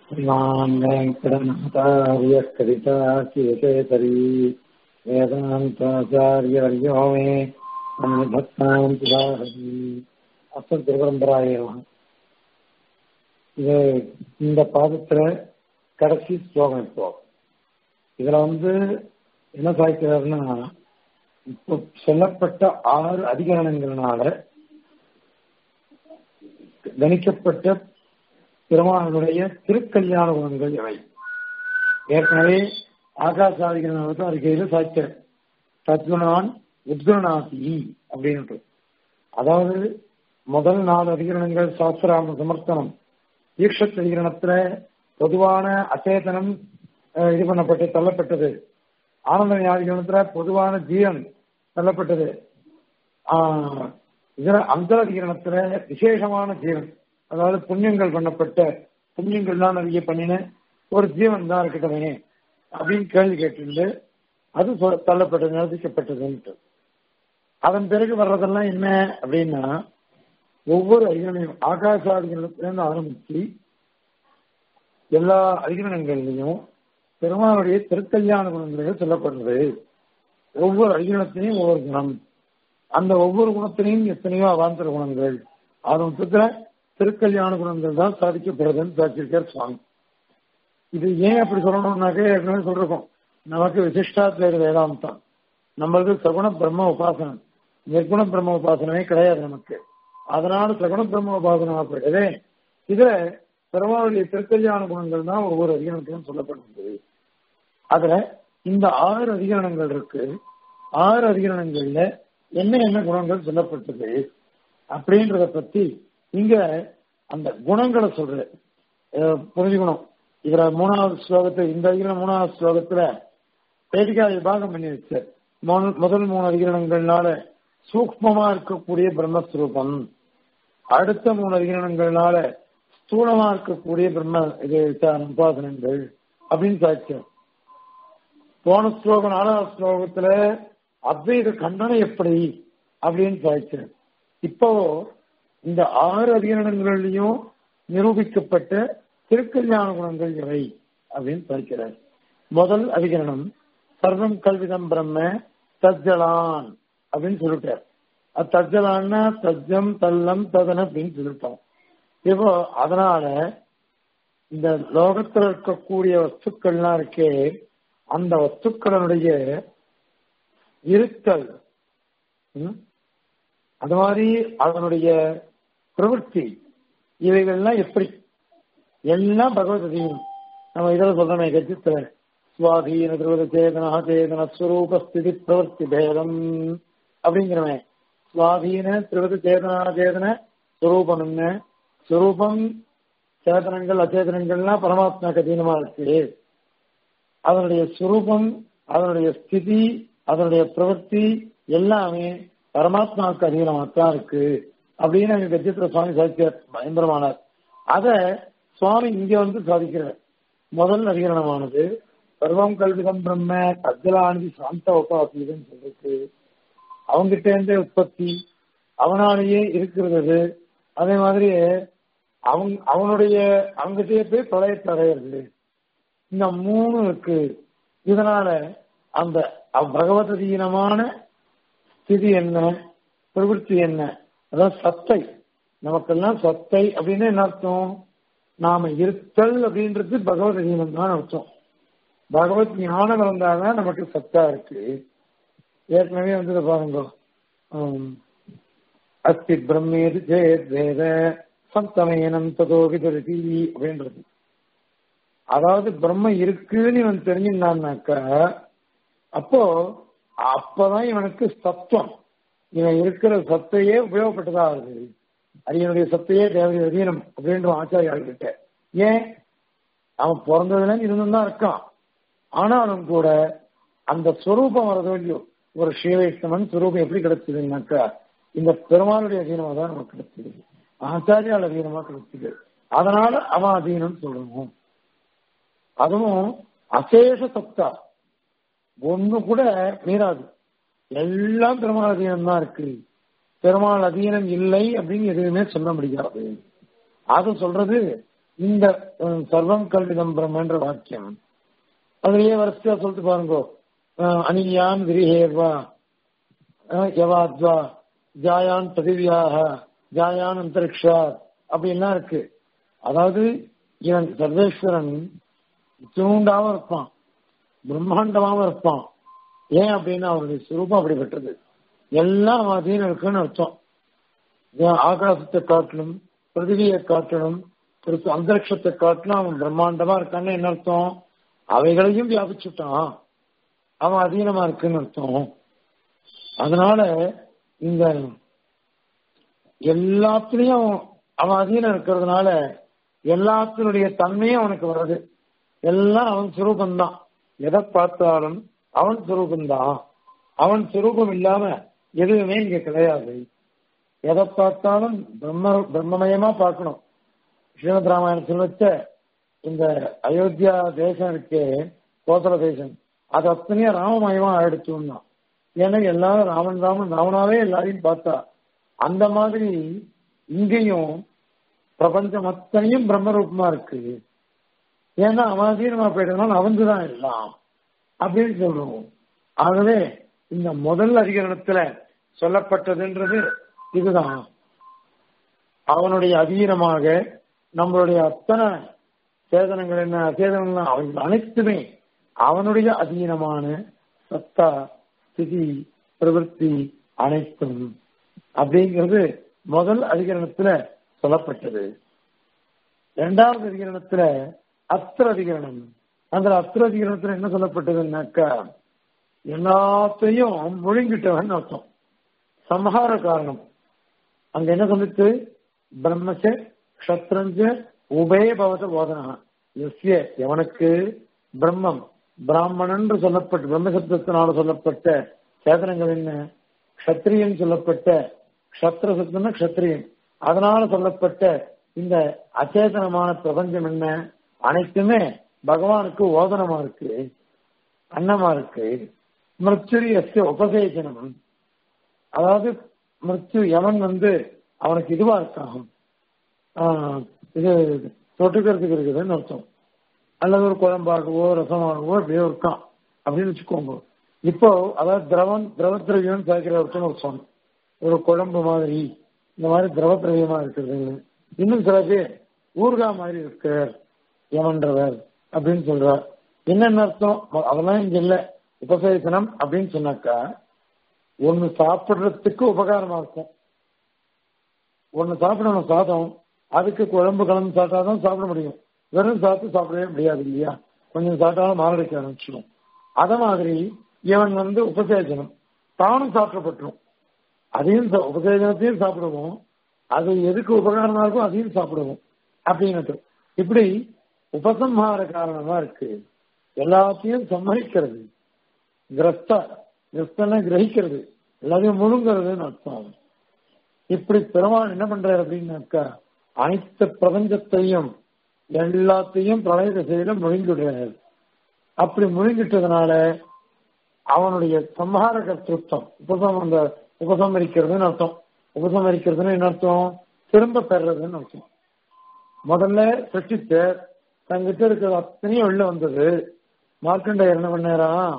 श्रीमान् वेङ्कटनाथार्य कविता केतरी वेदान्ताचार्यवर्यो मे अन्यभक्तान् सुधारति அஸ்மத் திருபரம்பராயம் இது இந்த பாதத்துல கடைசி ஸ்லோகம் இப்போ இதுல வந்து என்ன சாய்க்கிறாருன்னா இப்போ சொல்லப்பட்ட ஆறு அதிகரணங்களால கணிக்கப்பட்ட பெருமானுடைய திருக்கல்யாண குணங்கள் எவை ஏற்கனவே ஆகாசாதிகரணத்தை அறிக்கையில சாய்க்கிற தத்குணான் உத்குணாதி அப்படின்ட்டு அதாவது முதல் நாலு அதிகரணங்கள் சாஸ்திராம சமர்த்தனம் ஈக்ஷத் அதிகரணத்துல பொதுவான அச்சேதனம் இது பண்ணப்பட்டு தள்ளப்பட்டது ஆனந்த ஞாதிகரணத்துல பொதுவான ஜீவன் தள்ளப்பட்டது இதுல அந்த அதிகரணத்துல விசேஷமான ஜீவன் அதாவது புண்ணியங்கள் பண்ணப்பட்ட புண்ணியங்கள்லாம் நிறைய பண்ணின ஒரு ஜீவன் தான் இருக்கட்டமே அப்படின்னு கேள்வி கேட்டு அது தள்ளப்பட்டது நிரதிக்கப்பட்டதுன்ட்டு அதன் பிறகு வர்றதெல்லாம் என்ன அப்படின்னா ஒவ்வொரு அதிகரணையும் ஆகாச அதிகரணத்திலிருந்து ஆரம்பிச்சு எல்லா அதிகரணங்கள்லையும் பெருமானுடைய திருக்கல்யாண குணங்களாக சொல்லப்படுறது ஒவ்வொரு அதிகரணத்திலையும் ஒவ்வொரு குணம் அந்த ஒவ்வொரு குணத்திலையும் எத்தனையோ அவாந்தர குணங்கள் ஆரம்பத்துல திருக்கல்யாண குணங்கள் தான் சாதிக்கப்படுறதுன்னு சாதிச்சிருக்கார் சுவாமி இது ஏன் அப்படி சொல்லணும்னாக்க ஏற்கனவே சொல்றோம் நமக்கு விசிஷ்டாத்வேத வேதாந்தம் நம்மளுக்கு சகுண பிரம்ம உபாசனம் நிர்குண பிரம்ம உபாசனமே கிடையாது நமக்கு அதனால சகுண பிரம்ம உபாசனமாகப்பட்டதே இதுல பெருமாளுடைய திருக்கல்யாண குணங்கள் தான் ஒவ்வொரு அதிகரணத்திலும் சொல்லப்படுகிறது அதுல இந்த ஆறு அதிகரணங்கள் இருக்கு ஆறு அதிகரணங்கள்ல என்ன என்ன குணங்கள் சொல்லப்பட்டது அப்படின்றத பத்தி இங்க அந்த குணங்களை சொல்ற புரிஞ்சுக்கணும் இதுல மூணாவது ஸ்லோகத்தை இந்த அதிகரணம் மூணாவது ஸ்லோகத்துல பேட்டிகா விபாகம் பண்ணி வச்சார் முதல் மூணு அதிகரணங்கள்னால சூக்மமா இருக்கக்கூடிய பிரம்மஸ்வரூபம் அடுத்த மூணு அதிகரணங்கள்னால ஸ்தூலமா இருக்கக்கூடிய பிரம்ம இது உபாசனங்கள் அப்படின்னு சாட்சியம் போன ஸ்லோகம் நாலாவது ஸ்லோகத்துல அத்வைத கண்டனை எப்படி அப்படின்னு சாட்சியம் இப்போ இந்த ஆறு அதிகரணங்களையும் நிரூபிக்கப்பட்ட திருக்கல்யாண குணங்கள் எவை அப்படின்னு படிக்கிறார் முதல் அதிகரணம் சர்வம் கல்விதம் பிரம்ம தஜ்ஜலான் அப்படின்னு சொல்லிட்டார் தஜ்ஜலான்னா தஜ்ஜம் தல்லம் ததன் அப்படின்னு சொல்லிட்டோம் இப்போ அதனால இந்த லோகத்தில் இருக்கக்கூடிய வஸ்துக்கள்லாம் இருக்கே அந்த வஸ்துக்களுடைய இருத்தல் அது மாதிரி அதனுடைய பிரவൃத்தி இவைகள்லாம் எப்படி எல்லாம் பகவத்கீதையும் நம்ம இதில் சொல்றோமே கட்சித்துல சுவாதீன திருவத சேதனா சேதன ஸ்வரூப ஸ்திதி பிரவர்த்தி பேதம் அப்படிங்கிறவன் சுவாதீன திருவத சேதனா சேதன ஸ்வரூபம் என்ன ஸ்வரூபம் சேதனங்கள் அச்சேதனங்கள்லாம் பரமாத்மாக்கு அதீனமா இருக்கு அதனுடைய சுரூபம் அதனுடைய ஸ்திதி அதனுடைய பிரவர்த்தி எல்லாமே பரமாத்மாவுக்கு அதீனமாத்தான் இருக்கு அப்படின்னு அங்க கட்சித்திர சுவாமி சாதிக்கிறார் பயங்கரமானார் அத சுவாமி இங்க வந்து சாதிக்கிறார் முதல் அதிகரணமானது சர்வம் கல்விதம் பிரம்ம அஜலானதி சாந்த உபாசின்னு சொல்லிருக்கு அவங்கிட்ட இருந்தே உற்பத்தி அவனாலேயே இருக்கிறது அதே மாதிரி அவன் அவனுடைய அவங்கிட்டே போய் பிரளயத்தை அடையிறது இந்த மூணு இருக்கு இதனால அந்த பகவதீனமான ஸ்திதி என்ன பிரவൃத்தி என்ன அதாவது சத்தை நமக்கெல்லாம் சத்தை அப்படின்னு என்ன அர்த்தம் நாம இருத்தல் அப்படின்றது பகவதீனம் தான் அர்த்தம் பகவத் ஞானம் இருந்தாதான் நமக்கு சத்தா இருக்கு ஏற்கனவே வந்து பாருங்க அஸ்தி பிரம்மேது சேத் வேத சப்தமேனம் ததோ விதருதி அப்படின்றது அதாவது பிரம்ம இருக்குன்னு இவன் தெரிஞ்சிருந்தான்னாக்கா அப்போ அப்பதான் இவனுக்கு சத்துவம் இவன் இருக்கிற சத்தையே உபயோகப்பட்டதா ஆகுது அரியனுடைய சத்தையே தேவதை அதீனம் அப்படின்ற ஆச்சாரியாள்கிட்ட ஏன் அவன் பிறந்ததுல இருந்துதான் இருக்கான் ஆனாலும் கூட அந்த ஸ்வரூபம் வரதோ இல்லையோ ஒரு ஸ்ரீவைஷ்ணவன் ஸ்வரூபம் எப்படி கிடைச்சதுன்னாக்கா இந்த பெருமாளுடைய அதீனமா தான் நமக்கு கிடைச்சது ஆச்சாரியால் அதீனமா கிடைச்சது அதனால அவன் அதீனம் சொல்லணும் அதுவும் அசேஷ சத்தா ஒண்ணு கூட மீறாது எல்லாம் பெருமாள் அதீனம் தான் இருக்கு பெருமாள் அதீனம் இல்லை அப்படின்னு எதுவுமே சொல்ல முடியாது அது சொல்றது இந்த அஹ், சர்வம் கல்விதம் பிரம்மன்ற வாக்கியம் அதுலயே வரிசையா சொல்லிட்டு பாருங்க அஹ், அனியான் விரிஹேர்வா அஹ், யவாத்வா ஜாயான் பிருத்திவியாக ஜாயான் அந்தரிக்ஷா அப்படின்லாம் இருக்கு அதாவது இவன் சர்வேஸ்வரன் தூண்டாவும் இருப்பான் பிரம்மாண்டமாவும் இருப்பான் ஏன் அப்படின்னா அவருடைய சுரூபம் அப்படிப்பட்டது எல்லாம் அதீனம் இருக்குன்னு அர்த்தம் ஏன் ஆகாசத்தை காட்டிலும் பிருத்திவியை காட்டிலும் திருப்பி அந்தரிக்ஷத்தை காட்டிலும் அவன் பிரம்மாண்டமா இருக்கான்னு என்ன அர்த்தம் அவைகளையும் வியாபிச்சுட்டான் அவன் அதீனமா இருக்குன்னு அர்த்தம் அதனால இந்த எல்லாத்துலயும் அவன் அதீனம் இருக்கிறதுனால எல்லாத்தினுடைய தன்மையும் அவனுக்கு வருது எல்லாம் அவன் சுரூபந்தான் எதை பார்த்தாலும் அவன் சுரூபந்தான் அவன் சுரூபம் இல்லாம எதுவுமே இங்க கிடையாது எதை பார்த்தாலும் பிரம்ம பிரம்மமயமா பார்க்கணும் ஸ்ரீமத் ராமாயணத்தில் வச்ச இந்த அயோத்தியா தேசம் இருக்கே கோசல தேசம் அது அத்தனையும் ராமமயமா ஆயிடுச்சுன்னா ஏன்னா எல்லாரும் ராமன் ராமன் ராமனாவே எல்லாரையும் பார்த்தா அந்த மாதிரி இங்கேயும் பிரபஞ்சம் அத்தனையும் பிரம்மரூபமா இருக்கு ஏன்னா அவன் அதீனமா போயிட்டதுனால அவன்துதான் எல்லாம் அப்படின்னு சொல்றோம் ஆகவே இந்த முதல் அதிகரணத்துல சொல்லப்பட்டதுன்றது இதுதான் அவனுடைய அதீனமாக நம்மளுடைய அத்தனை சேதனங்கள் என்ன சேதனங்கள் அவன் அனைத்துமே அவனுடைய அதீனமான சத்தா ஸ்திதி பிரவൃத்தி அனைத்தும் அப்படிங்கிறது முதல் அதிகரணத்துல சொல்லப்பட்டது இரண்டாவது அதிகரணத்துல அத்திர அதிகரணம் அந்த அத்திர அதிகரணத்துல என்ன சொல்லப்பட்டதுன்னாக்கா எல்லாத்தையும் முழுங்கிட்டவன் அர்த்தம் சம்ஹார காரணம் அங்க என்ன சொல்லிட்டு பிரம்மச க்ஷத்ரஞ்ச உபய பவத போதனா எஸ்ய எவனுக்கு பிரம்மம் பிராமணன் சொல்லப்பட்ட பிரம்மசப்தத்தினால சொல்லப்பட்ட சேதனங்கள் என்ன க்ஷத்ரியன் சொல்லப்பட்ட க்ஷத்ர சப்தம்னா க்ஷத்ரியன் அதனால சொல்லப்பட்ட இந்த அச்சேதனமான பிரபஞ்சம் என்ன அனைத்துமே பகவானுக்கு ஓதனமா இருக்கு அன்னமா இருக்கு மிருத்யுரியஸ்ய உபசேசனம் அதாவது மிருத்யு யமன் வந்து அவனுக்கு இதுவா இருக்கான் ஆஹ் இது தொட்டுக்கிறதுக்கு இருக்குதுன்னு அர்த்தம் அல்லது ஒரு குழம்பாகவோ ரசமாகவோ எப்படியோ இருக்கான் அப்படின்னு வச்சுக்கோங்க இப்போ அதாவது திரவம் திரவ திரவியம் சேர்க்கிற ஒருத்தன் ஒரு சொன்ன ஒரு குழம்பு மாதிரி இந்த மாதிரி திரவ திரவியமா இருக்குது இன்னும் சில பேர் ஊர்கா மாதிரி இருக்கு யமன்றவர் அப்படின்னு சொல்றார் என்னென்ன அர்த்தம் அதெல்லாம் இங்க இல்ல உபசேசனம் அப்படின்னு சொன்னாக்கா ஒண்ணு சாப்பிடுறதுக்கு உபகாரமா இருக்கும் ஒண்ணு சாப்பிடணும் சாதம் அதுக்கு குழம்பு கலந்து சாப்பிட்டாதான் சாப்பிட முடியும் வெறும் சாப்பிட்டு சாப்பிடவே முடியாது இல்லையா கொஞ்சம் சாப்பிட்டாலும் மாரடிக்க ஆரம்பிச்சிடும் அத மாதிரி இவன் வந்து உபசேசனம் தானும் சாப்பிடப்பட்டுரும் அதையும் சா- உபசேசனத்தையும் சாப்பிடுவோம் அது எதுக்கு உபகாரமா இருக்கோ அதையும் சாப்பிடுவோம் அப்படின்னு இப்படி உபசம்ஹார காரணமா இருக்கு எல்லாத்தையும் சம்மதிக்கிறது கிரஸ்தா கிரஸ்தனா கிரகிக்கிறது எல்லாத்தையும் முழுங்கிறதுன்னு அர்த்தம் இப்படி பெருமாள் என்ன பண்றாரு அப்படின்னாக்கா அனைத்து பிரபஞ்சத்தையும் எல்லாத்தையும் பிரளய திசையில முழுங்கிடுறாரு அப்படி முழுங்கிட்டதுனால அவனுடைய சம்ஹார கர்த்தృత్వం உபசம் அந்த உபசமரிக்கிறதுன்னு அர்த்தம் உபசமரிக்கிறதுன்னு என்ன அர்த்தம் திரும்ப பெறுறதுன்னு அர்த்தம் முதல்ல சிருஷ்டிச்ச தங்கிட்ட இருக்கிற அத்தனையும் வெளில வந்தது மார்க்கண்டையர் என்ன பண்ணாராம்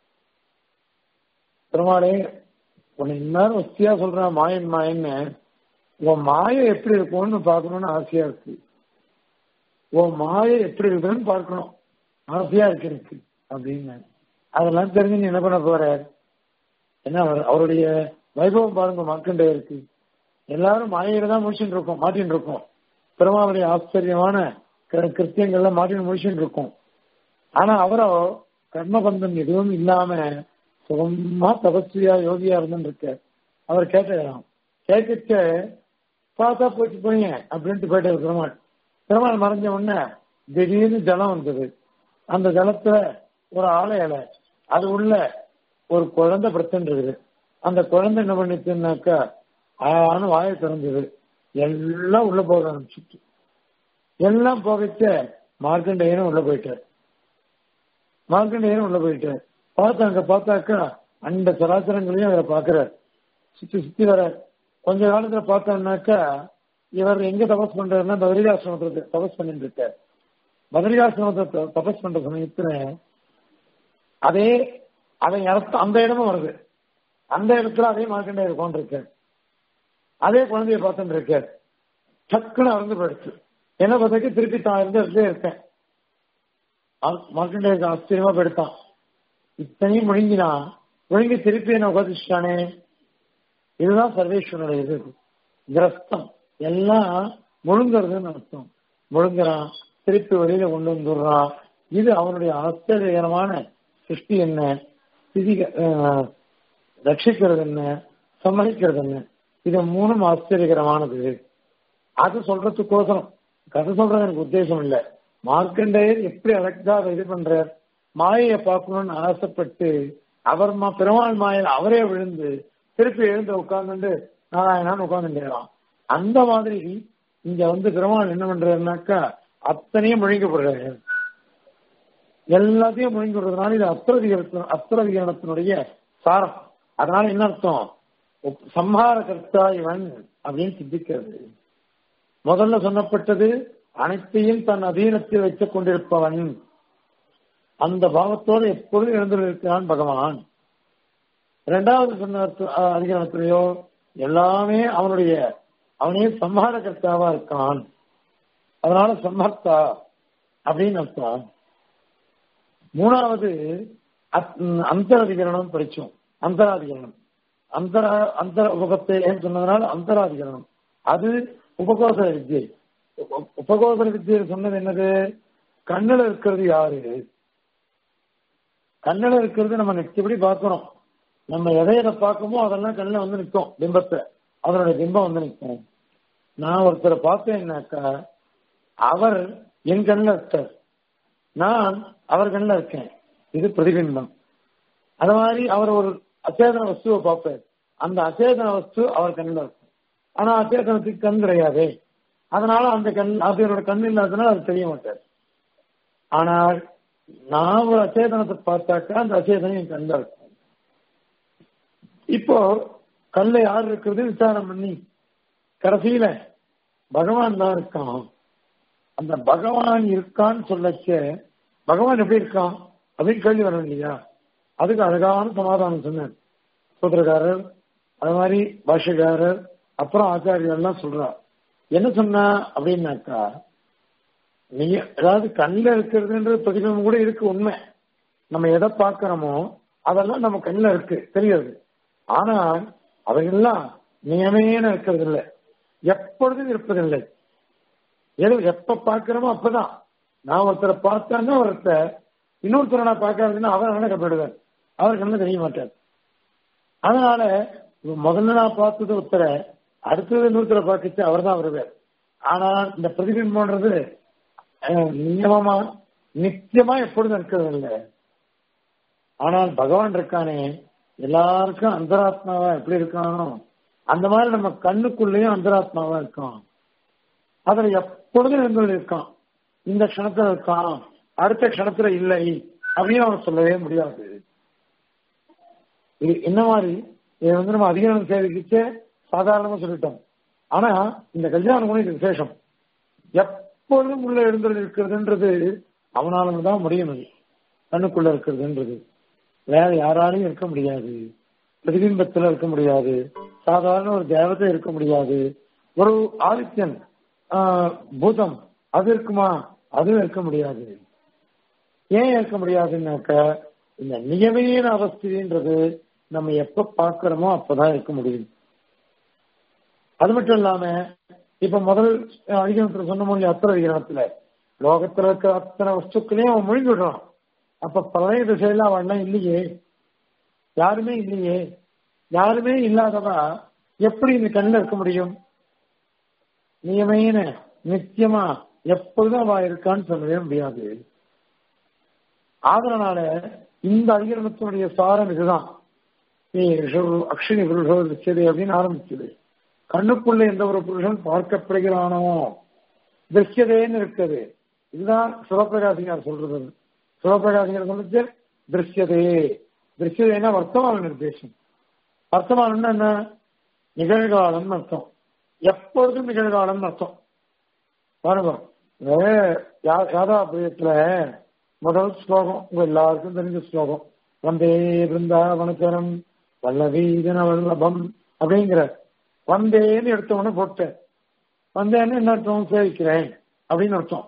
பெருமாளே உன்னை இந்நேரம் வசதியா சொல்றான் மாயன் மாயன்னு உன் மாயை எப்படி இருக்கும்னு பார்க்கணும்னு ஆசையா இருக்கு உன் மாயை எப்படி இருக்குன்னு பார்க்கணும் ஆசையா இருக்கு எனக்கு அப்படின்னு அதெல்லாம் தெரிஞ்சு நீ என்ன பண்ண போற என்ன அவர் அவருடைய வைபவம் பாருங்க மார்க்கண்டையருக்கு எல்லாரும் மாயையில தான் முடிச்சுட்டு இருக்கோம் மாட்டின்னு இருக்கோம் பெருமாளுடைய ஆச்சரியமான கிரு- கிருத்தியங்கள்ல மாட்டின்னு முடிச்சுட்டு இருக்கோம் ஆனா அவரோ கர்மபந்தம் எதுவும் இல்லாம சுகமா தபஸ்வியா யோகியா இருந்துட்டு அவர் கேட்டாராம் கேட்டுச்ச பார்த்தா போச்சு போய் அப்படின்ட்டு போயிட்டாரு பெருமாள் பெருமாள் மறைஞ்ச உடனே திடீர்னு ஜலம் வந்தது அந்த ஜலத்துல ஒரு ஆலை இலை அது உள்ள ஒரு குழந்தை பிரச்சனை இருக்குது அந்த குழந்தை என்ன பண்ணிச்சுன்னாக்கா ஆன வாயை திறந்தது எல்லாம் உள்ள போக ஆரம்பிச்சுட்டு எல்லாம் போகச்ச மார்க்கண்டேயனும் உள்ள போயிட்டார் மார்க்கண்டேயனும் உள்ள போயிட்டார் பார்த்தா அங்க பார்த்தாக்கா அந்த சராச்சரங்களையும் அவரை பாக்குறார் சுத்தி சுத்தி வர கொஞ்ச காலத்துல பார்த்தோம்னாக்கா இவர் எங்க தபஸ் பண்றாருன்னா பத்ரிகாசிரமத்துல தபஸ் பண்ணிட்டு இருக்கார் பத்ரிகாசிரமத்தை த- தபஸ் பண்ற சமயத்துல அதே அதை இடத்து அந்த இடமும் வருது அந்த இடத்துல அதே மார்க்கண்டேயர் உட்காந்துருக்கார் அதே குழந்தைய பார்த்துட்டு இருக்கார் டக்குன்னு அறந்து போயிடுச்சு என்ன பார்த்தாக்க திருப்பி தான் இருந்த இடத்துல இருக்கேன் ஆ- மார்க்கண்டேயருக்கு ஆச்சரியமா போயிடுத்தான் இத்தனையும் முழுங்கினா முழுங்கி திருப்பி என்ன உபதிச்சிட்டானே இதுதான் சர்வேஸ்வரனுடைய இது கிரஸ்தம் எல்லாம் முழுங்குறதுன்னு அர்த்தம் முழுங்குறான் திருப்பி வெளியில கொண்டு வந்துடுறான் இது அவனுடைய ஆச்சரியகரமான சிருஷ்டி என்ன சிதி அஹ், ரட்சிக்கிறது என்ன சம்மதிக்கிறது என்ன இது மூணும் ஆச்சரியகரமானது அது சொல்றதுக்கோசரம் கதை சொல்றது எனக்கு உத்தேசம் இல்ல மார்க்கண்டேயர் எப்படி அழகா அதை இது பண்றார் மாயையை பார்க்கணும்னு ஆசைப்பட்டு அவர் மா பெருமாள் மாயில் அவரே விழுந்து திருப்பி எழுந்து உட்கார்ந்துட்டு நாராயணான்னு உட்கார்ந்துட்டாராம் அந்த மாதிரி இங்க வந்து பெருமாள் என்ன பண்றாருனாக்கா அத்தனையும் முழுங்கப்படுறாரு எல்லாத்தையும் முழுங்கி விடுறதுனால இது அஸ்திரதிகரண அஸ்திரதிகரணத்தினுடைய சாரம் அதனால என்ன அர்த்தம் உப்- சம்ஹார கர்த்தா இவன் அப்படின்னு சித்திக்கிறது முதல்ல சொன்னப்பட்டது அனைத்தையும் தன் அதீனத்தில் வைத்துக் கொண்டிருப்பவன் அந்த பாவத்தோடு எப்பொழுதும் எழுந்திருக்கிறான் பகவான் இரண்டாவது சொன்ன அர்த்த- அஹ் அதிகாரத்திலேயோ எல்லாமே அவனுடைய அவனே சம்ஹார கர்த்தாவா இருக்கான் அதனால சம்ஹர்த்தா அப்படின்னு அர்த்தம் மூணாவது அத்- ம், அந்தரதிகரணம் படிச்சோம் அந்தராதிகரணம் அந்தர அந்தர உபகத்தை சொன்னதுனால அந்தராதிகரணம் அது உபகோசர வித்தியை உப- உபகோசர வித்தியை சொன்னது என்னது கண்ணுல இருக்கிறது யாரு கண்ணுல இருக்கிறது நம்ம நிச்சயப்படி பார்க்கணும் நம்ம எதை எதை பார்க்கமோ அதெல்லாம் கண்ணுல வந்து நிற்கும் பிம்பத்தை அதனுடைய பிம்பம் வந்து நிற்கும் நான் ஒருத்தரை பார்த்தேன்னாக்கா அவர் என் கண்ணில் இருக்கார் நான் அவர் கண்ணில் இருக்கேன் இது பிரதிபிம்பம் அது மாதிரி அவர் ஒரு அச்சேதன வஸ்துவை பார்ப்பார் அந்த அச்சேதன வஸ்து அவர் கண்ணில் இருக்கும் ஆனா அச்சேதனத்துக்கு கண் கிடையாது அதனால அந்த கண் அதனோட கண் இல்லாததுனால அது தெரிய மாட்டார் ஆனால் நான் ஒரு அச்சேதனத்தை பார்த்தாக்கா அந்த அச்சேதனம் என் கண்ணில் இருக்கும் இப்போ கல்ல யார் இருக்கிறது விசாரம் பண்ணி கடைசியில பகவான் தான் இருக்கான் அந்த பகவான் இருக்கான்னு சொல்லச்ச பகவான் எப்படி இருக்கான் அப்படின்னு கேள்வி வரும் இல்லையா அதுக்கு அழகான சமாதானம் சொன்னார் சூத்திரக்காரர் அது மாதிரி பாஷ்யக்காரர் அப்புறம் ஆச்சாரியர் எல்லாம் சொல்றார் என்ன சொன்னா அப்படின்னாக்கா நீ அதாவது கண்ணில் இருக்கிறதுன்றது பிரதிபம் கூட இருக்கு உண்மை நம்ம எதை பார்க்கிறோமோ அதெல்லாம் நம்ம கண்ணில் இருக்கு தெரியாது ஆனால் அவைகள்லாம் நியமேன இருக்கிறது இல்லை எப்பொழுதும் இருப்பதில்லை எது எப்ப பார்க்கிறோமோ அப்பதான் நான் ஒருத்தரை பார்த்தான்னா ஒருத்தர் இன்னொருத்தரை நான் பார்க்கறதுன்னா அவர் நடக்கப்படுவார் அவர் கண்ணு தெரிய மாட்டார் அதனால முதல்ல நான் பார்த்தது ஒருத்தரை அடுத்தது இன்னொருத்தரை பார்த்துச்சு அவர் தான் வருவார் ஆனால் இந்த பிரதிபிம்பம்ன்றது அஹ், நியமமா நித்தியமா எப்பொழுதும் இருக்கிறது இல்லை ஆனால் பகவான் இருக்கானே எல்லாருக்கும் அந்தராத்மாவா எப்படி இருக்கானோ அந்த மாதிரி நம்ம கண்ணுக்குள்ளேயும் அந்தராத்மாவா இருக்கான் அதுல எப்பொழுதும் இருந்து இருக்கான் இந்த க்ஷணத்துல இருக்கான் அடுத்த க்ஷணத்துல இல்லை அப்படின்னு அவன் சொல்லவே முடியாது இது என்ன மாதிரி இதை வந்து நம்ம அதிகாரம் சேவைக்கிச்சே சாதாரணமா சொல்லிட்டோம் ஆனா இந்த கல்யாண குணம் இது விசேஷம் எப்பொழுதும் உள்ள எழுந்தல் இருக்கிறதுன்றது அவனால தான் முடியும் அது கண்ணுக்குள்ள இருக்கிறதுன்றது வேற யாராலையும் இருக்க முடியாது பிரதிபிம்பத்துல இருக்க முடியாது சாதாரண ஒரு தேவதை இருக்க முடியாது ஒரு ஆதித்யன் ஆஹ், பூதம் அது இருக்குமா அதுவும் இருக்க முடியாது ஏன் இருக்க முடியாதுன்னாக்க இந்த நியமீன அவஸ்தைன்றது நம்ம எப்ப பார்க்கிறோமோ அப்பதான் இருக்க முடியும் அது மட்டும் இல்லாம இப்ப முதல் அதிகாரத்துல சொன்ன மொழி அத்தனை அதிகாரத்துல லோகத்துல இருக்கிற அத்தனை வஸ்துக்களையும் அவன் முழுங்கி விடுறான் அப்ப பழைய திசையில அவன்லாம் இல்லையே யாருமே இல்லையே யாருமே இல்லாதவா எப்படி இந்த கண்ணில் இருக்க முடியும் நியமையின நிச்சயமா எப்பொழுதும் அவ இருக்கான்னு சொல்லவே முடியாது ஆதரனால இந்த அதிகரணத்தினுடைய சாரம் இதுதான் நீ ரிஷப- அக்ஷினி புருஷோ திருஷ்யதை அப்படின்னு ஆரம்பிச்சது கண்ணுக்குள்ள எந்த ஒரு புருஷன் பார்க்கப்படுகிறானோ திருஷ்யதேன்னு இருக்குது இதுதான் சிவபிரகாசிகார் சொல்றது சிவபிரகாசிகார் சொல்றது திருஷ்யதே திருஷ்யதேனா வர்த்தமான நிர்தேசம் வர்த்தமானம்னா என்ன நிகழ்காலம் அர்த்தம் எப்பொழுதும் நிகழ்காலம் அர்த்தம் பாருங்க இந்த யா- யாதாபிரியத்துல முதல் ஸ்லோகம் உங்க எல்லாருக்கும் தெரிஞ்ச ஸ்லோகம் வந்தே பிருந்தாவனச்சரம் வல்லவீதன வல்லபம் அப்படிங்கிற வந்தேன்னு எடுத்த உடனே போட்டேன் வந்தேன்னு என்ன அர்த்தம் சேவிக்கிறேன் அப்படின்னு அர்த்தம்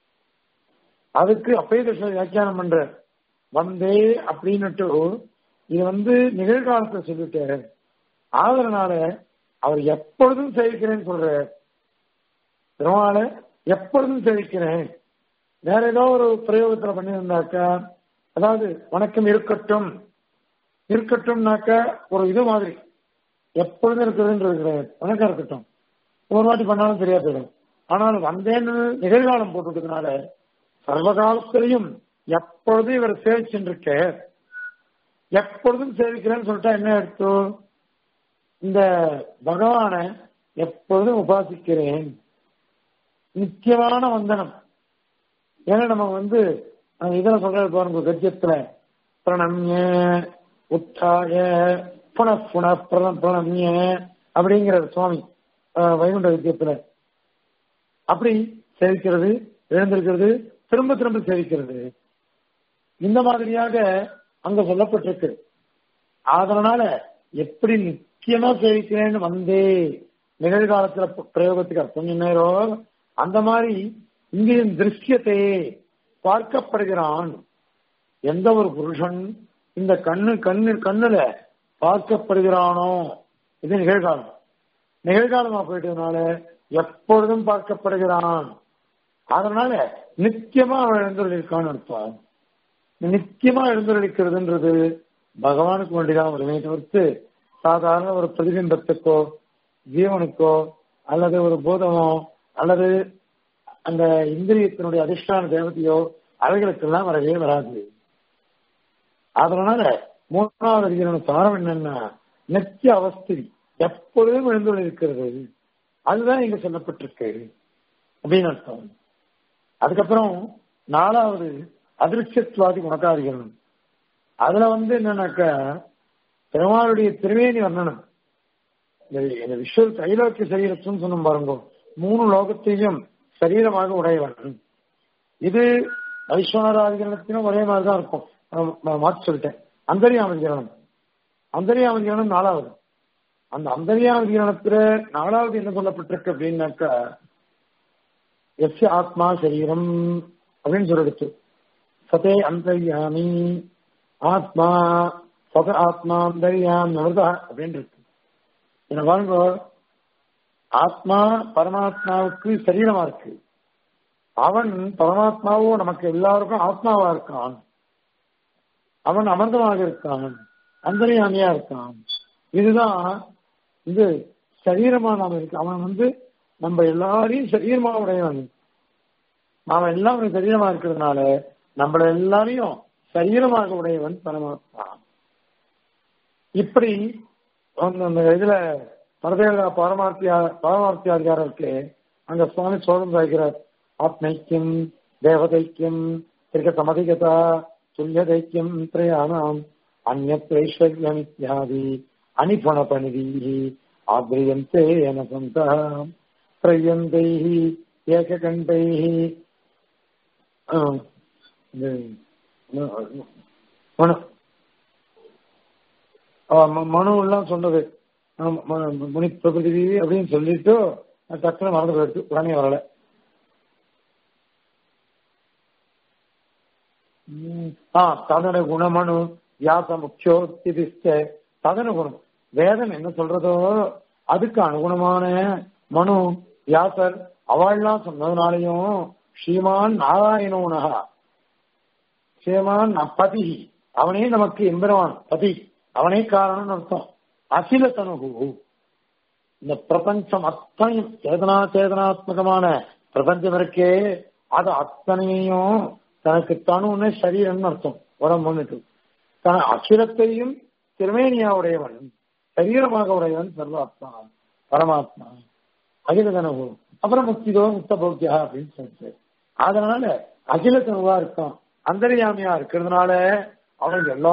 அதுக்கு அப்பயே கிருஷ்ணர் வியாக்கியானம் பண்ற வந்தே அப்படின்னுட்டு இது வந்து நிகழ்காலத்தை சொல்லிட்டாரு ஆதரனால அவர் எப்பொழுதும் சேவிக்கிறேன்னு சொல்றாரு பெருமாளை எப்பொழுதும் சேவிக்கிறேன் வேற ஏதோ ஒரு பிரயோகத்துல பண்ணியிருந்தாக்கா அதாவது வணக்கம் இருக்கட்டும் இருக்கட்டும்னாக்க ஒரு இது மாதிரி எப்பொழுதும் இருக்குதுன்றது கிடையாது வணக்கம் இருக்கட்டும் ஒரு வாட்டி பண்ணாலும் சரியா போயிடும் ஆனால் வந்தேன்னு நிகழ்காலம் போட்டுட்டதுனால சர்வகாலத்திலையும் எப்பொழுதும் இவர் சேவிச்சுருக்க எப்பொழுதும் சேவிக்கிறேன்னு சொல்லிட்டா என்ன எடுத்து இந்த பகவானை எப்பொழுதும் உபாசிக்கிறேன் நித்தியமான வந்தனம் ஏன்னா நம்ம வந்து அஹ் இதுல சொல்றது பாருங்க கத்தியத்துல பிரணம்ய உத்தாய புன புன பிரண பிரணம்ய அப்படிங்கிற சுவாமி அஹ் வைகுண்ட வித்தியத்துல அப்படி சேவிக்கிறது எழுந்திருக்கிறது திரும்ப திரும்ப சேவிக்கிறது இந்த மாதிரியாக அங்க சொல்லப்பட்டிருக்கு அதனால எப்படி நிச்சயமா சேவிக்கிறேன்னு வந்தே நிகழ்காலத்துல ப- பிரயோகத்துக்கு அர்த்தம் சொன்னேரோ அந்த மாதிரி இங்கேயும் திருஷ்யத்தை பார்க்கப்படுகிறான் எந்த ஒரு புருஷன் இந்த கண்ணு கண்ணு கண்ணுல பார்க்கப்படுகிறானோ இது நிகழ்காலம் நிகழ்காலமா போயிட்டதுனால எப்பொழுதும் பார்க்கப்படுகிறான் அதனால நித்தியமா அவன் எழுந்துள்ளிருக்கான்னு அர்த்தம் நித்தியமா எழுந்துள்ளிருக்கிறதுன்றது பகவானுக்கு வேண்டிதான் வருமே தவிர்த்து சாதாரண ஒரு பிரதிபிம்பத்துக்கோ ஜீவனுக்கோ அல்லது ஒரு பூதமோ அல்லது அந்த இந்திரியத்தினுடைய அதிஷ்டான தேவதையோ அவைகளுக்கெல்லாம் வரவே வராது அதனால மூணாவது அதிகாரம் சாரம் என்னன்னா நித்திய அவஸ்தை எப்பொழுதும் எழுந்துள்ள இருக்கிறது அதுதான் இங்க சொல்லப்பட்டிருக்கு அப்படின்னு அர்த்தம் அதுக்கப்புறம் நாலாவது அதிருஷ்டத்வாதி குணக்காதிகரணம் அதுல வந்து என்னன்னாக்கா பெருமாளுடைய திருவேணி வர்ணனம் இந்த- இந்த விஸ்வ தைலோக்கிய சரீரத்துன்னு சொன்ன பாருங்க மூணு லோகத்தையும் சரீரமாக உடையவன் இது வைஸ்வனராதிகரணத்திலும் ஒரே மாதிரி தான் இருக்கும் நான் நான் மாற்றி சொல்லிட்டேன் அந்தரியாமதிகரணம் அந்தரியாமதிகரணம் நாலாவது அந்த அந்தரியாமதிகரணத்துல நாலாவது என்ன சொல்லப்பட்டிருக்கு அப்படின்னாக்கா எஸ் ஆத்மா சரீரம் அப்படின்னு சொல்லிடுச்சு சதே அந்தர்யாமி ஆத்மா சத ஆத்மா அந்தர்யாம் நவதா அப்படின்னு இருக்கு என்ன பாருங்க ஆத்மா பரமாத்மாவுக்கு சரீரமா இருக்கு அவன் பரமாத்மாவோ நமக்கு எல்லாருக்கும் ஆத்மாவா இருக்கான் அவன் அமர்ந்தமாக இருக்கான் அந்தரியாமியா இருக்கான் இதுதான் இது சரீரமா நாம இருக்கு அவன் வந்து நம்ம எல்லாரையும் சரீரமா உடையவன் நாம எல்லாம் ஒரு சரீரமா இருக்கிறதுனால நம்மள எல்லாரையும் சரீரமாக உடையவன் பரமாத்மா இப்படி அந்த அந்த இதுல பரதேவ பாரமார்த்தியா பாரமார்த்தியாதிகாரம் இருக்கு அங்க சுவாமி சோழம் சாய்க்கிறார் ஆத்மைக்கியம் தேவதைக்கியம் திருக்க சமதிகதா துல்லியதைக்கியம் திரையானாம் அந்நைஸ்வர்யம் இத்தியாதி அனிபுணபணிதி ஆத்ரியந்தே என சந்தா பிரயந்தை ஏககண்டை மனு மனு எல்லாம் சொன்னது ஆமா, ம- முனி பிரபதி அப்படின்னு சொல்லிட்டு நான் டக்குனு மறந்து போயிடுச்சு உடனே வரல ம், ஆ ததன குணமனு வியாச முக்கியோத்திதிஷ்ட ததன குணம் வேதம் என்ன சொல்றதோ அதுக்கு அனுகுணமான மனு வியாசர் அவள்லாம் சொன்னதுனாலையும் ஸ்ரீமான் நாராயணோனகா ஸ்ரீமான் பதி அவனே நமக்கு எம்பெருமான் பதி அவனே காரணம்னு அர்த்தம் அகில தனுகு இந்த பிரபஞ்சம் அத்தனையும் சேதனா சேதனாத்மகமான பிரபஞ்சம் இருக்கே அது அத்தனையும் தனக்கு தனுன்னு சரீரம்னு அர்த்தம் உடம்புன்னுட்டு தன அகிலத்தையும் திருமேனியா உடையவன் சரீரமாக உடையவன் சர்வாத்மா பரமாத்மா அகில தனுகு அப்புறம் முக்திதோ முக்த போக்கியா அப்படின்னு சொல்லிட்டு அதனால அகில தனுவா இருக்கான் அந்தரியாமியா இருக்கிறதுனால அவன் எல்லா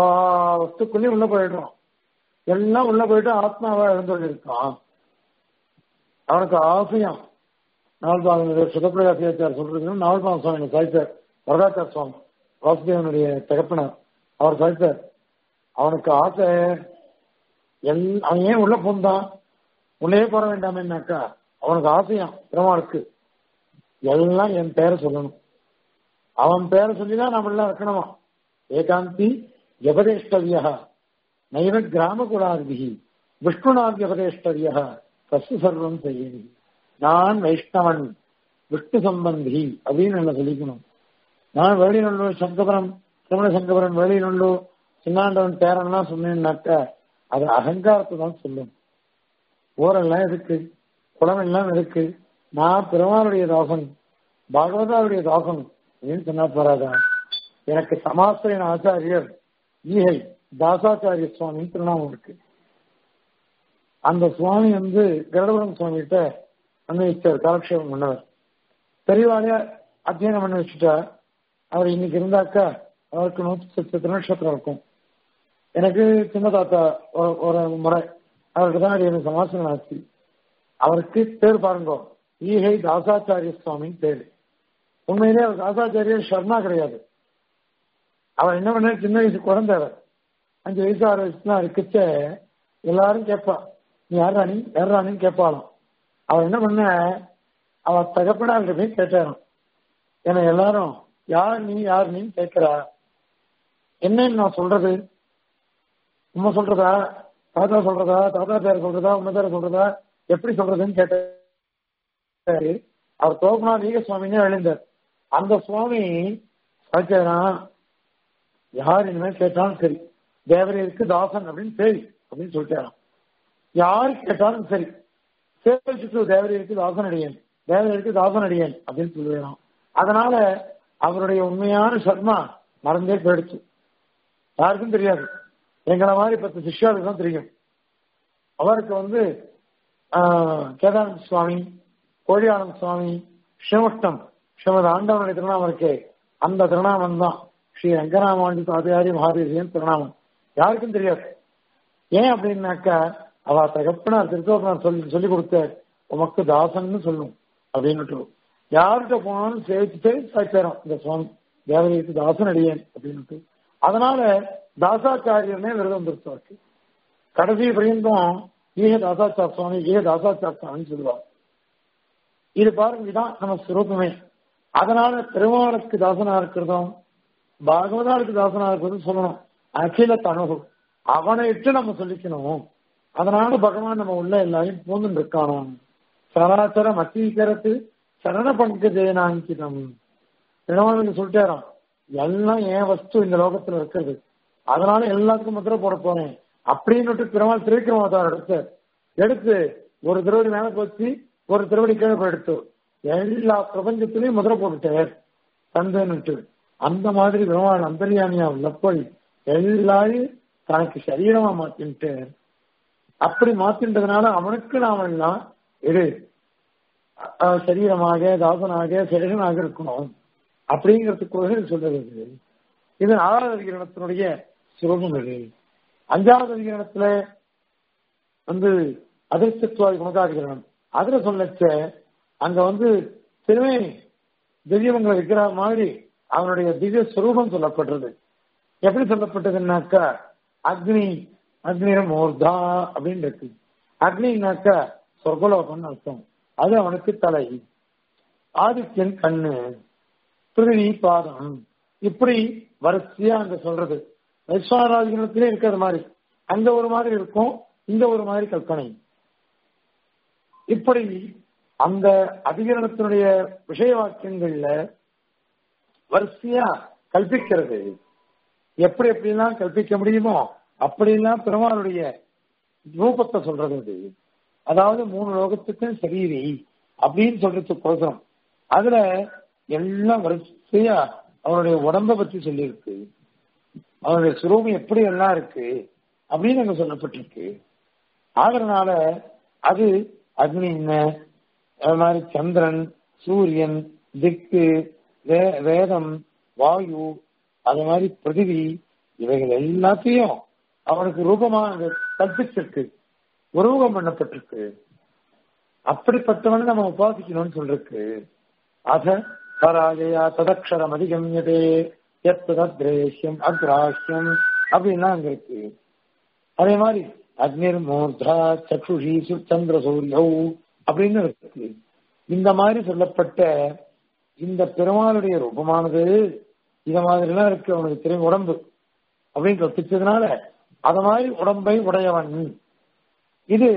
வஸ்துக்குள்ளயும் உள்ள போயிடுறான் எல்லாம் உள்ள போயிட்டு ஆத்மாவா எழுந்து இருக்கான் அவனுக்கு ஆசையம் நால்பாதம் சுதப்பிரகாசியாச்சார் சொல்றது நால்பாதம் சுவாமி சாய்த்தார் வரதாச்சார் சுவாமி வாசுதேவனுடைய தகப்பனர் அவர் சாய்த்தார் அவனுக்கு ஆசை எல் அவன் ஏன் உள்ள பூந்தான் உள்ளே போற வேண்டாமேனாக்கா அவனுக்கு ஆசையாம் பெருமாளுக்கு எல்லாம் என் பேரை சொல்லணும் அவன் பேரை சொல்லிதான் நம்ம எல்லாம் இருக்கணுமா ஏகாந்தி ஜபதேஷ்டவியா நைவ கிராம குலாதிகி விஷ்ணுநாத் ஜபதேஷ்டவியா கசு சர்வம் செய்யி நான் வைஷ்ணவன் விஷ்ணு சம்பந்தி அப்படின்னு என்ன சொல்லிக்கணும் நான் வேலிநல்லூர் சங்கபுரம் திருமண சங்கபுரம் வேலிநல்லூர் சின்னாண்டவன் பேரன்லாம் சொன்னேன்னாக்க அது அகங்காரத்தை தான் சொல்லும் ஊரெல்லாம் இருக்கு குளம் எல்லாம் இருக்கு நான் பெருமாளுடைய தாசன் பாகவதாவுடைய தாசன் அப்படின்னு சொன்னா போறாதா எனக்கு சமாசிரியன் ஆச்சாரியர் ஈகை தாசாச்சாரிய சுவாமி திருநாமம் இருக்கு அந்த சுவாமி வந்து கருடபுரம் சுவாமி கிட்ட அன்வயிச்சார் காலக்ஷேபம் பண்ணவர் பெரியவாளைய அத்தியனம் பண்ண வச்சுட்டா அவர் இன்னைக்கு இருந்தாக்கா அவருக்கு நூத்தி சத்து திருநட்சத்திரம் இருக்கும் எனக்கு சின்ன தாத்தா ஒரு- ஒரு முறை அவருக்கு தான் எனக்கு சமாசனம் ஆச்சு அவருக்கு பேர் பாருங்க ஈகை தாசாச்சாரிய சுவாமி பேரு உண்மையிலே அவர் தாசாச்சாரியர் சர்மா கிடையாது அவர் என்ன பண்ண சின்ன வயசு குழந்தை அவர் அஞ்சு வயசு ஆறு வயசு தான் இருக்கச்ச எல்லாரும் கேட்பா நீ யார் ராணி யார் ராணின்னு கேட்பாளாம் அவர் என்ன பண்ண அவர் தகப்பனார்கிட்ட போய் கேட்டாராம் ஏன்னா எல்லாரும் யார் நீ யார் நீ கேட்கிறா என்னன்னு நான் சொல்றது உண்மை சொல்றதா தாத்தா சொல்றதா தாத்தா பேர் சொல்றதா உண்மை பேர் சொல்றதா எப்படி சொல்றதுன்னு கேட்டாரு அவர் தோப்பனா நீக சுவாமின்னு எழுந்தார் அந்த சுவாமி சாய்ச்சாரா யார் இனிமேல் கேட்டாலும் சரி தேவரையருக்கு தாசன் அப்படின்னு சரி அப்படின்னு சொல்லிட்டாராம் யாரு கேட்டாலும் சரி சேவிச்சுட்டு தேவரையருக்கு தாசன் அடியேன் தேவரையருக்கு தாசன் அடியேன் அப்படின்னு சொல்லுவேன் அதனால அவருடைய உண்மையான சர்மா மறந்தே போயிடுச்சு யாருக்கும் தெரியாது எங்களை மாதிரி பத்து சிஷ்யாவுக்கு தான் தெரியும் அவருக்கு வந்து ஆஹ், கேதானந்த சுவாமி கோழியானந்த சுவாமி ஸ்ரீமுஷ்டம் ஸ்ரீமத் ஆண்டவனுடைய திருநாமம் இருக்கே அந்த திருநாமம் தான் ஸ்ரீ ரங்கராமாண்டி தாதியாரி மகாதேவியன் திருநாமம் யாருக்கும் தெரியாது ஏன் அப்படின்னாக்கா அவ தகப்பனார் திருத்தோப்பனார் சொல்லி சொல்லி கொடுத்த உமக்கு தாசன்னு சொல்லும் அப்படின்னுட்டு யார்கிட்ட போனாலும் சேவிச்சுட்டே சாய்ச்சாரம் இந்த சுவாமி தேவதைக்கு தாசன் அடியேன் அப்படின்னுட்டு அதனால தாசாச்சாரியனே விரதம் வந்துருச்சு கடைசி பரியந்தம் ஈக தாசாச்சார் சுவாமி ஈக தாசாச்சார் சுவாமின்னு சொல்லுவார் இது பாருங்க இதான் நம்ம சுரூபமே அதனால பெருமாளுக்கு தாசனா இருக்கிறதும் பாகவதாருக்கு தாசனா இருக்கிறதும் சொல்லணும் அகில தனகு அவனை இட்டு நம்ம சொல்லிக்கணும் அதனால பகவான் நம்ம உள்ள எல்லாரையும் பூந்து இருக்கானோ சராச்சர மத்தீகரத்து சரண பங்கஜேனாங்கிதம் பெருமாளுக்கு சொல்லிட்டாராம் எல்லாம் என் வஸ்து இந்த லோகத்துல இருக்கிறது அதனால எல்லாத்துக்கும் முத்திரை போட போறேன் அப்படின்னுட்டு பெருமாள் திருவிக்கிரமாதார் எடுத்து எடுத்து ஒரு திருவடி மேல போச்சு ஒரு திருவடி கீழே போய் எடுத்து எல்லா பிரபஞ்சத்திலையும் முதிரை போட்டுட்டார் தந்தன்னுட்டு அந்த மாதிரி பெருமாள் அந்தரியாமியா உள்ள போய் எல்லாரையும் தனக்கு சரீரமா மாத்தின்ட்டு அப்படி மாத்தின்றதுனால அவனுக்கு நாம எல்லாம் இரு அஹ் சரீரமாக தாசனாக சேகனாக இருக்கணும் அப்படிங்கிறதுக்காக இது சொல்றது இது. இது நாலாவது அதிகரணத்தினுடைய சுரூபம் இது அஞ்சாவது அதிகரணத்துல வந்து அதிர்ஷ்டத்துவாதி குணதாதிகரணம் அதுல சொல்லச்ச அங்க வந்து திருமேனி திவ்யமங்களை வைக்கிற மாதிரி அவனுடைய திவ்ய சுரூபம் சொல்லப்படுறது எப்படி சொல்லப்பட்டதுன்னாக்கா அக்னி அக்னிரம் மூர்தா அப்படின்னு இருக்கு அக்னினாக்கா சொர்க்கலோகம்னு அர்த்தம் அது அவனுக்கு தலை ஆதித்யன் கண்ணு பிருதிவி பாதம் இப்படி வரிசையா அங்க சொல்றது வைஸ்வராஜனத்திலே இருக்கிறது மாதிரி அங்க ஒரு மாதிரி இருக்கும் இங்க ஒரு மாதிரி கற்பனை இப்படி அந்த அதிகரணத்தினுடைய விஷய வாக்கியங்கள்ல வரிசையா கல்பிக்கிறது எப்படி எப்படிலாம் கல்பிக்க முடியுமோ அப்படிலாம் பெருமாளுடைய ரூபத்தை சொல்றது அது அதாவது மூணு லோகத்துக்கும் சரீரி அப்படின்னு சொல்றதுக்கோசரம் அதுல எல்லாம் வரிசையா அவருடைய உடம்ப பத்தி சொல்லியிருக்கு அவருடைய சுரூபம் எப்படி எல்லாம் இருக்கு அப்படின்னு அங்க சொல்லப்பட்டிருக்கு ஆகிறதுனால அது அக்னி என்ன அது மாதிரி சந்திரன் சூரியன் திக்கு வே- வேதம் வாயு அது மாதிரி பிருதிவி இவைகள் எல்லாத்தையும் அவனுக்கு ரூபமா அங்க கற்பிச்சிருக்கு உருவகம் பண்ணப்பட்டிருக்கு அப்படிப்பட்டவனை நம்ம உபாசிக்கணும்னு சொல்லிருக்கு அத பராஜயா ததக்ஷரம் அதிகம்யதே எத்ததத்ரேஷ்யம் அக்ராஹ்யம் அப்படின்லாம் அங்க இருக்கு அதே மாதிரி அக்னிர் மூர்தா சக்ஷுஷி சந்திர சூரியௌ அப்படின்னு இருக்கு இந்த மாதிரி சொல்லப்பட்ட இந்த பெருமாளுடைய ரூபமானது இத மாதிரி எல்லாம் இருக்கு அவனுக்கு தெரியும் உடம்பு அப்படின்னு கற்பிச்சதுனால அத மாதிரி உடம்பை உடையவன் இது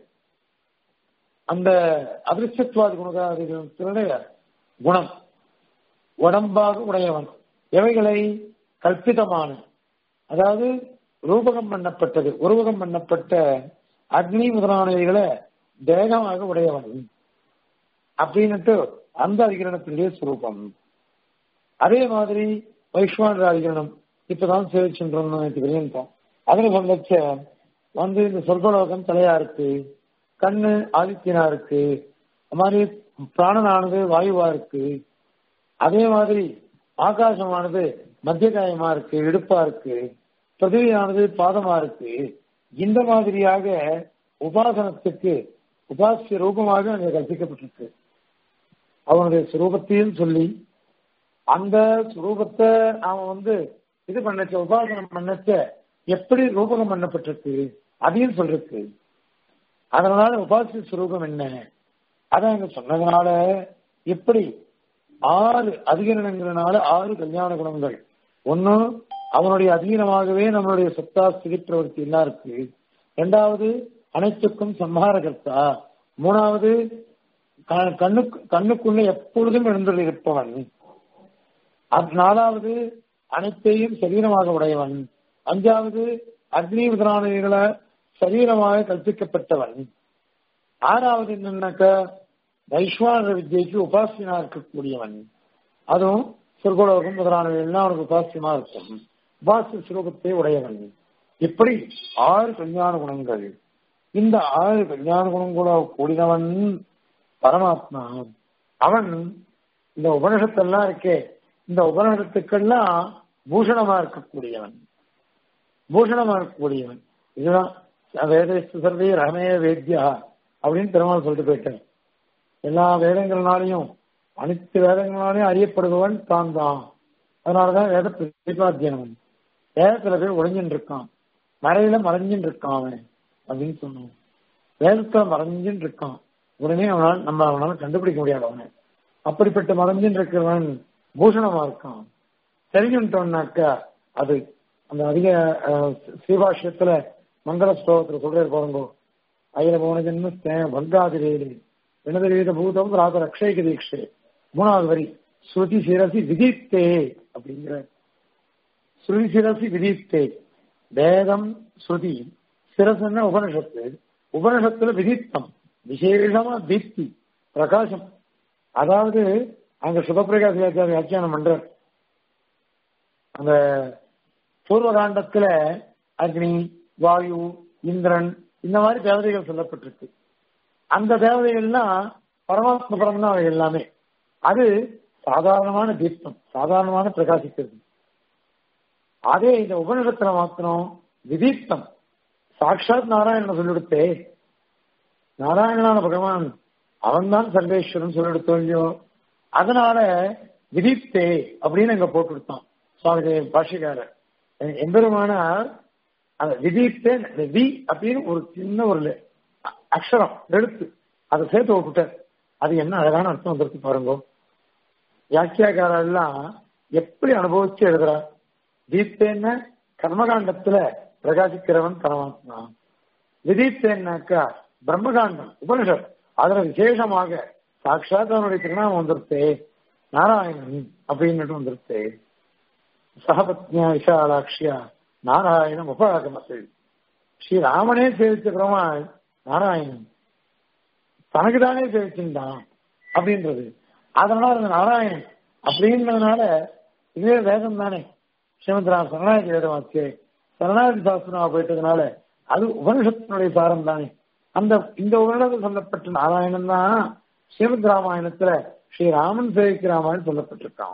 அந்த அதிர்ஷ்டத்வாதி குணகாதிகளுடைய குணம் உடம்பாக உடையவன் எவைகளை கல்பிதமான அதாவது ரூபகம் பண்ணப்பட்டது உருவகம் பண்ணப்பட்ட அக்னி முதலானவைகளை தேகமாக உடையவன் அப்படின்னுட்டு அந்த அதிகரணத்தினுடைய சுரூபம் அதே மாதிரி வைஷ்வான் அதிகரணம் இப்பதான் சேவிச்சுன்றோம் அதுல சொல்லச்ச வந்து இந்த சொர்க்கலோகம் தலையா இருக்கு கண்ணு ஆதித்யனா இருக்கு அது மாதிரி பிராணனானது வாயுவா இருக்கு அதே மாதிரி ஆகாசமானது மத்திய காயமா இருக்கு இடுப்பா இருக்கு பிரதிவியானது பாதமா இருக்கு இந்த மாதிரியாக உபாசனத்துக்கு உபாசிய ரூபமாக அங்கே கற்பிக்கப்பட்டிருக்கு அவனுடைய சுரூபத்தையும் சொல்லி அந்த சுரூபத்தை நாம வந்து இது பண்ணச்ச உபாசனம் பண்ணச்ச எப்படி ரூபகம் பண்ணப்பட்டிருக்கு அதையும் சொல்றதுக்கு அதனால உபாசிய சுரூபம் என்ன அதை அங்க சொன்னதுனால எப்படி ஆறு அதிகரணங்கிறனால ஆறு கல்யாண குணங்கள் ஒன்னு அவனுடைய அதீனமாகவே நம்மளுடைய சத்தா சிகிச்சவர்த்தி எல்லாம் இருக்கு ரெண்டாவது அனைத்துக்கும் சம்ஹாரகர்த்தா மூணாவது கண்ணுக்கு கண்ணுக்குள்ள எப்பொழுதும் எழுந்துள்ள இருப்பவன் நாலாவது அனைத்தையும் சரீரமாக உடையவன் அஞ்சாவது அக்னி முதலானவைகளை சரீரமாக கற்பிக்கப்பட்டவன் ஆறாவது என்னன்னாக்க வைஸ்வான வித்யைக்கு உபாசியனா இருக்கக்கூடியவன் அதுவும் சொர்க்கலோகம் முதலானவை எல்லாம் அவனுக்கு உபாசியமா இருக்கும் உபாசிய சுரூபத்தை உடையவன் இப்படி ஆறு கல்யாண குணங்கள் இந்த ஆறு கல்யாண குணங்களோ கூடினவன் பரமாத்மா அவன் இந்த உபனிஷத்தெல்லாம் இருக்கே இந்த உபனிஷத்துக்கெல்லாம் பூஷணமா இருக்கக்கூடியவன் பூஷணமா இருக்கக்கூடியவன் இதுதான் வேதஸ்து சர்வே ரகமே வேத்யா அப்படின்னு பெருமாள் சொல்லிட்டு போயிட்டேன் எல்லா வேதங்கள்னாலையும் அனைத்து வேதங்களாலையும் அறியப்படுபவன் தான் தான் அதனாலதான் வேத பிரதிபாத்தியனம் வேதத்துல போய் ஒளிஞ்சுட்டு இருக்கான் மறையில மறைஞ்சுட்டு இருக்கான் அவன் அப்படின்னு சொன்னான் வேதத்துல மறைஞ்சுட்டு இருக்கான் உடனே அவனால் நம்ம அவனால கண்டுபிடிக்க முடியாது அவனை அப்படிப்பட்ட மறைஞ்சுட்டு இருக்கிறவன் பூஷணமா இருக்கான் தெரிஞ்சுட்டோம்னாக்கா அது அந்த அதிக ஸ்ரீபாஷ்யத்துல மங்கள ஸ்லோகத்துல சொல்றாரு பாருங்கோ அயில போன ஜென்ம பங்காதிரேடு வினதரீத பூதம் ராத ரக்ஷைக தீட்சே மூணாவது வரி ஸ்ருதி சிரசி விதித்தே அப்படிங்கிற ஸ்ருதி சிரசி விதித்தே வேதம் ஸ்ருதி சிரசன்னா உபனிஷத்து உபனிஷத்துல விதித்தம் விசேஷமா தீப்தி பிரகாசம் அதாவது அங்க சுபப்பிரகாஷ் வியாக்கியானம் பண்றார் அந்த பூர்வ காண்டத்துல அக்னி வாயு இந்திரன் இந்த மாதிரி தேவதைகள் சொல்லப்பட்டிருக்கு அந்த தேவதைகள்லாம் பரமாத்ம பரம் தான் அவை எல்லாமே அது சாதாரணமான தீபம் சாதாரணமான பிரகாசிக்கிறது அதே இந்த உபநிடத்துல மாத்திரம் விதீப்தம் சாட்சாத் நாராயணன் சொல்லிடுத்தே நாராயணனான பகவான் அவன் தான் சர்வேஸ்வரன் சொல்லிடுத்தோம் இல்லையோ அதனால விதித்தே அப்படின்னு அங்க போட்டு கொடுத்தான் சுவாமி பாஷிகாரர் எம்பெருமானார் அந்த விதித்தே வி அப்படின்னு ஒரு சின்ன ஒரு அக்ஷரம் எழுத்து அதை சேர்த்து விட்டுட்டார் அது என்ன அழகான அர்த்தம் வந்துருக்கு பாருங்க வியாக்கியாக்காரர் எல்லாம் எப்படி அனுபவிச்சு எழுதுறா தீப்தேன்ன கர்மகாண்டத்துல பிரகாசிக்கிறவன் பரமாத்மா விதித்தேன்னாக்கா பிரம்மகாண்டம் உபனிஷத் அதுல விசேஷமாக சாட்சாத் அவனுடைய திருநாமம் வந்துருத்தே நாராயணன் அப்படின்னு வந்துருத்தே சகபத்னியா விஷாலாட்சியா நாராயணம் உபராகமத்து ஸ்ரீராமனே சேவிச்ச பெருமாள் நாராயணன் தனக்குதானே சேவிச்சிருந்தான் அப்படின்றது அதனால அந்த நாராயணன் அப்படின்றதுனால இதே வேதம் தானே ஸ்ரீமந்த் ராம் சரணாகி வேதமாச்சு சரணாகி சாஸ்திரமா போயிட்டதுனால அது உபனிஷத்தினுடைய சாரம் தானே அந்த இந்த உபனிடத்தில் சொல்லப்பட்ட நாராயணன் தான் ஸ்ரீமத் ராமாயணத்துல ஸ்ரீராமன் சேவிக்கிற ராமாயணம் சொல்லப்பட்டிருக்கான்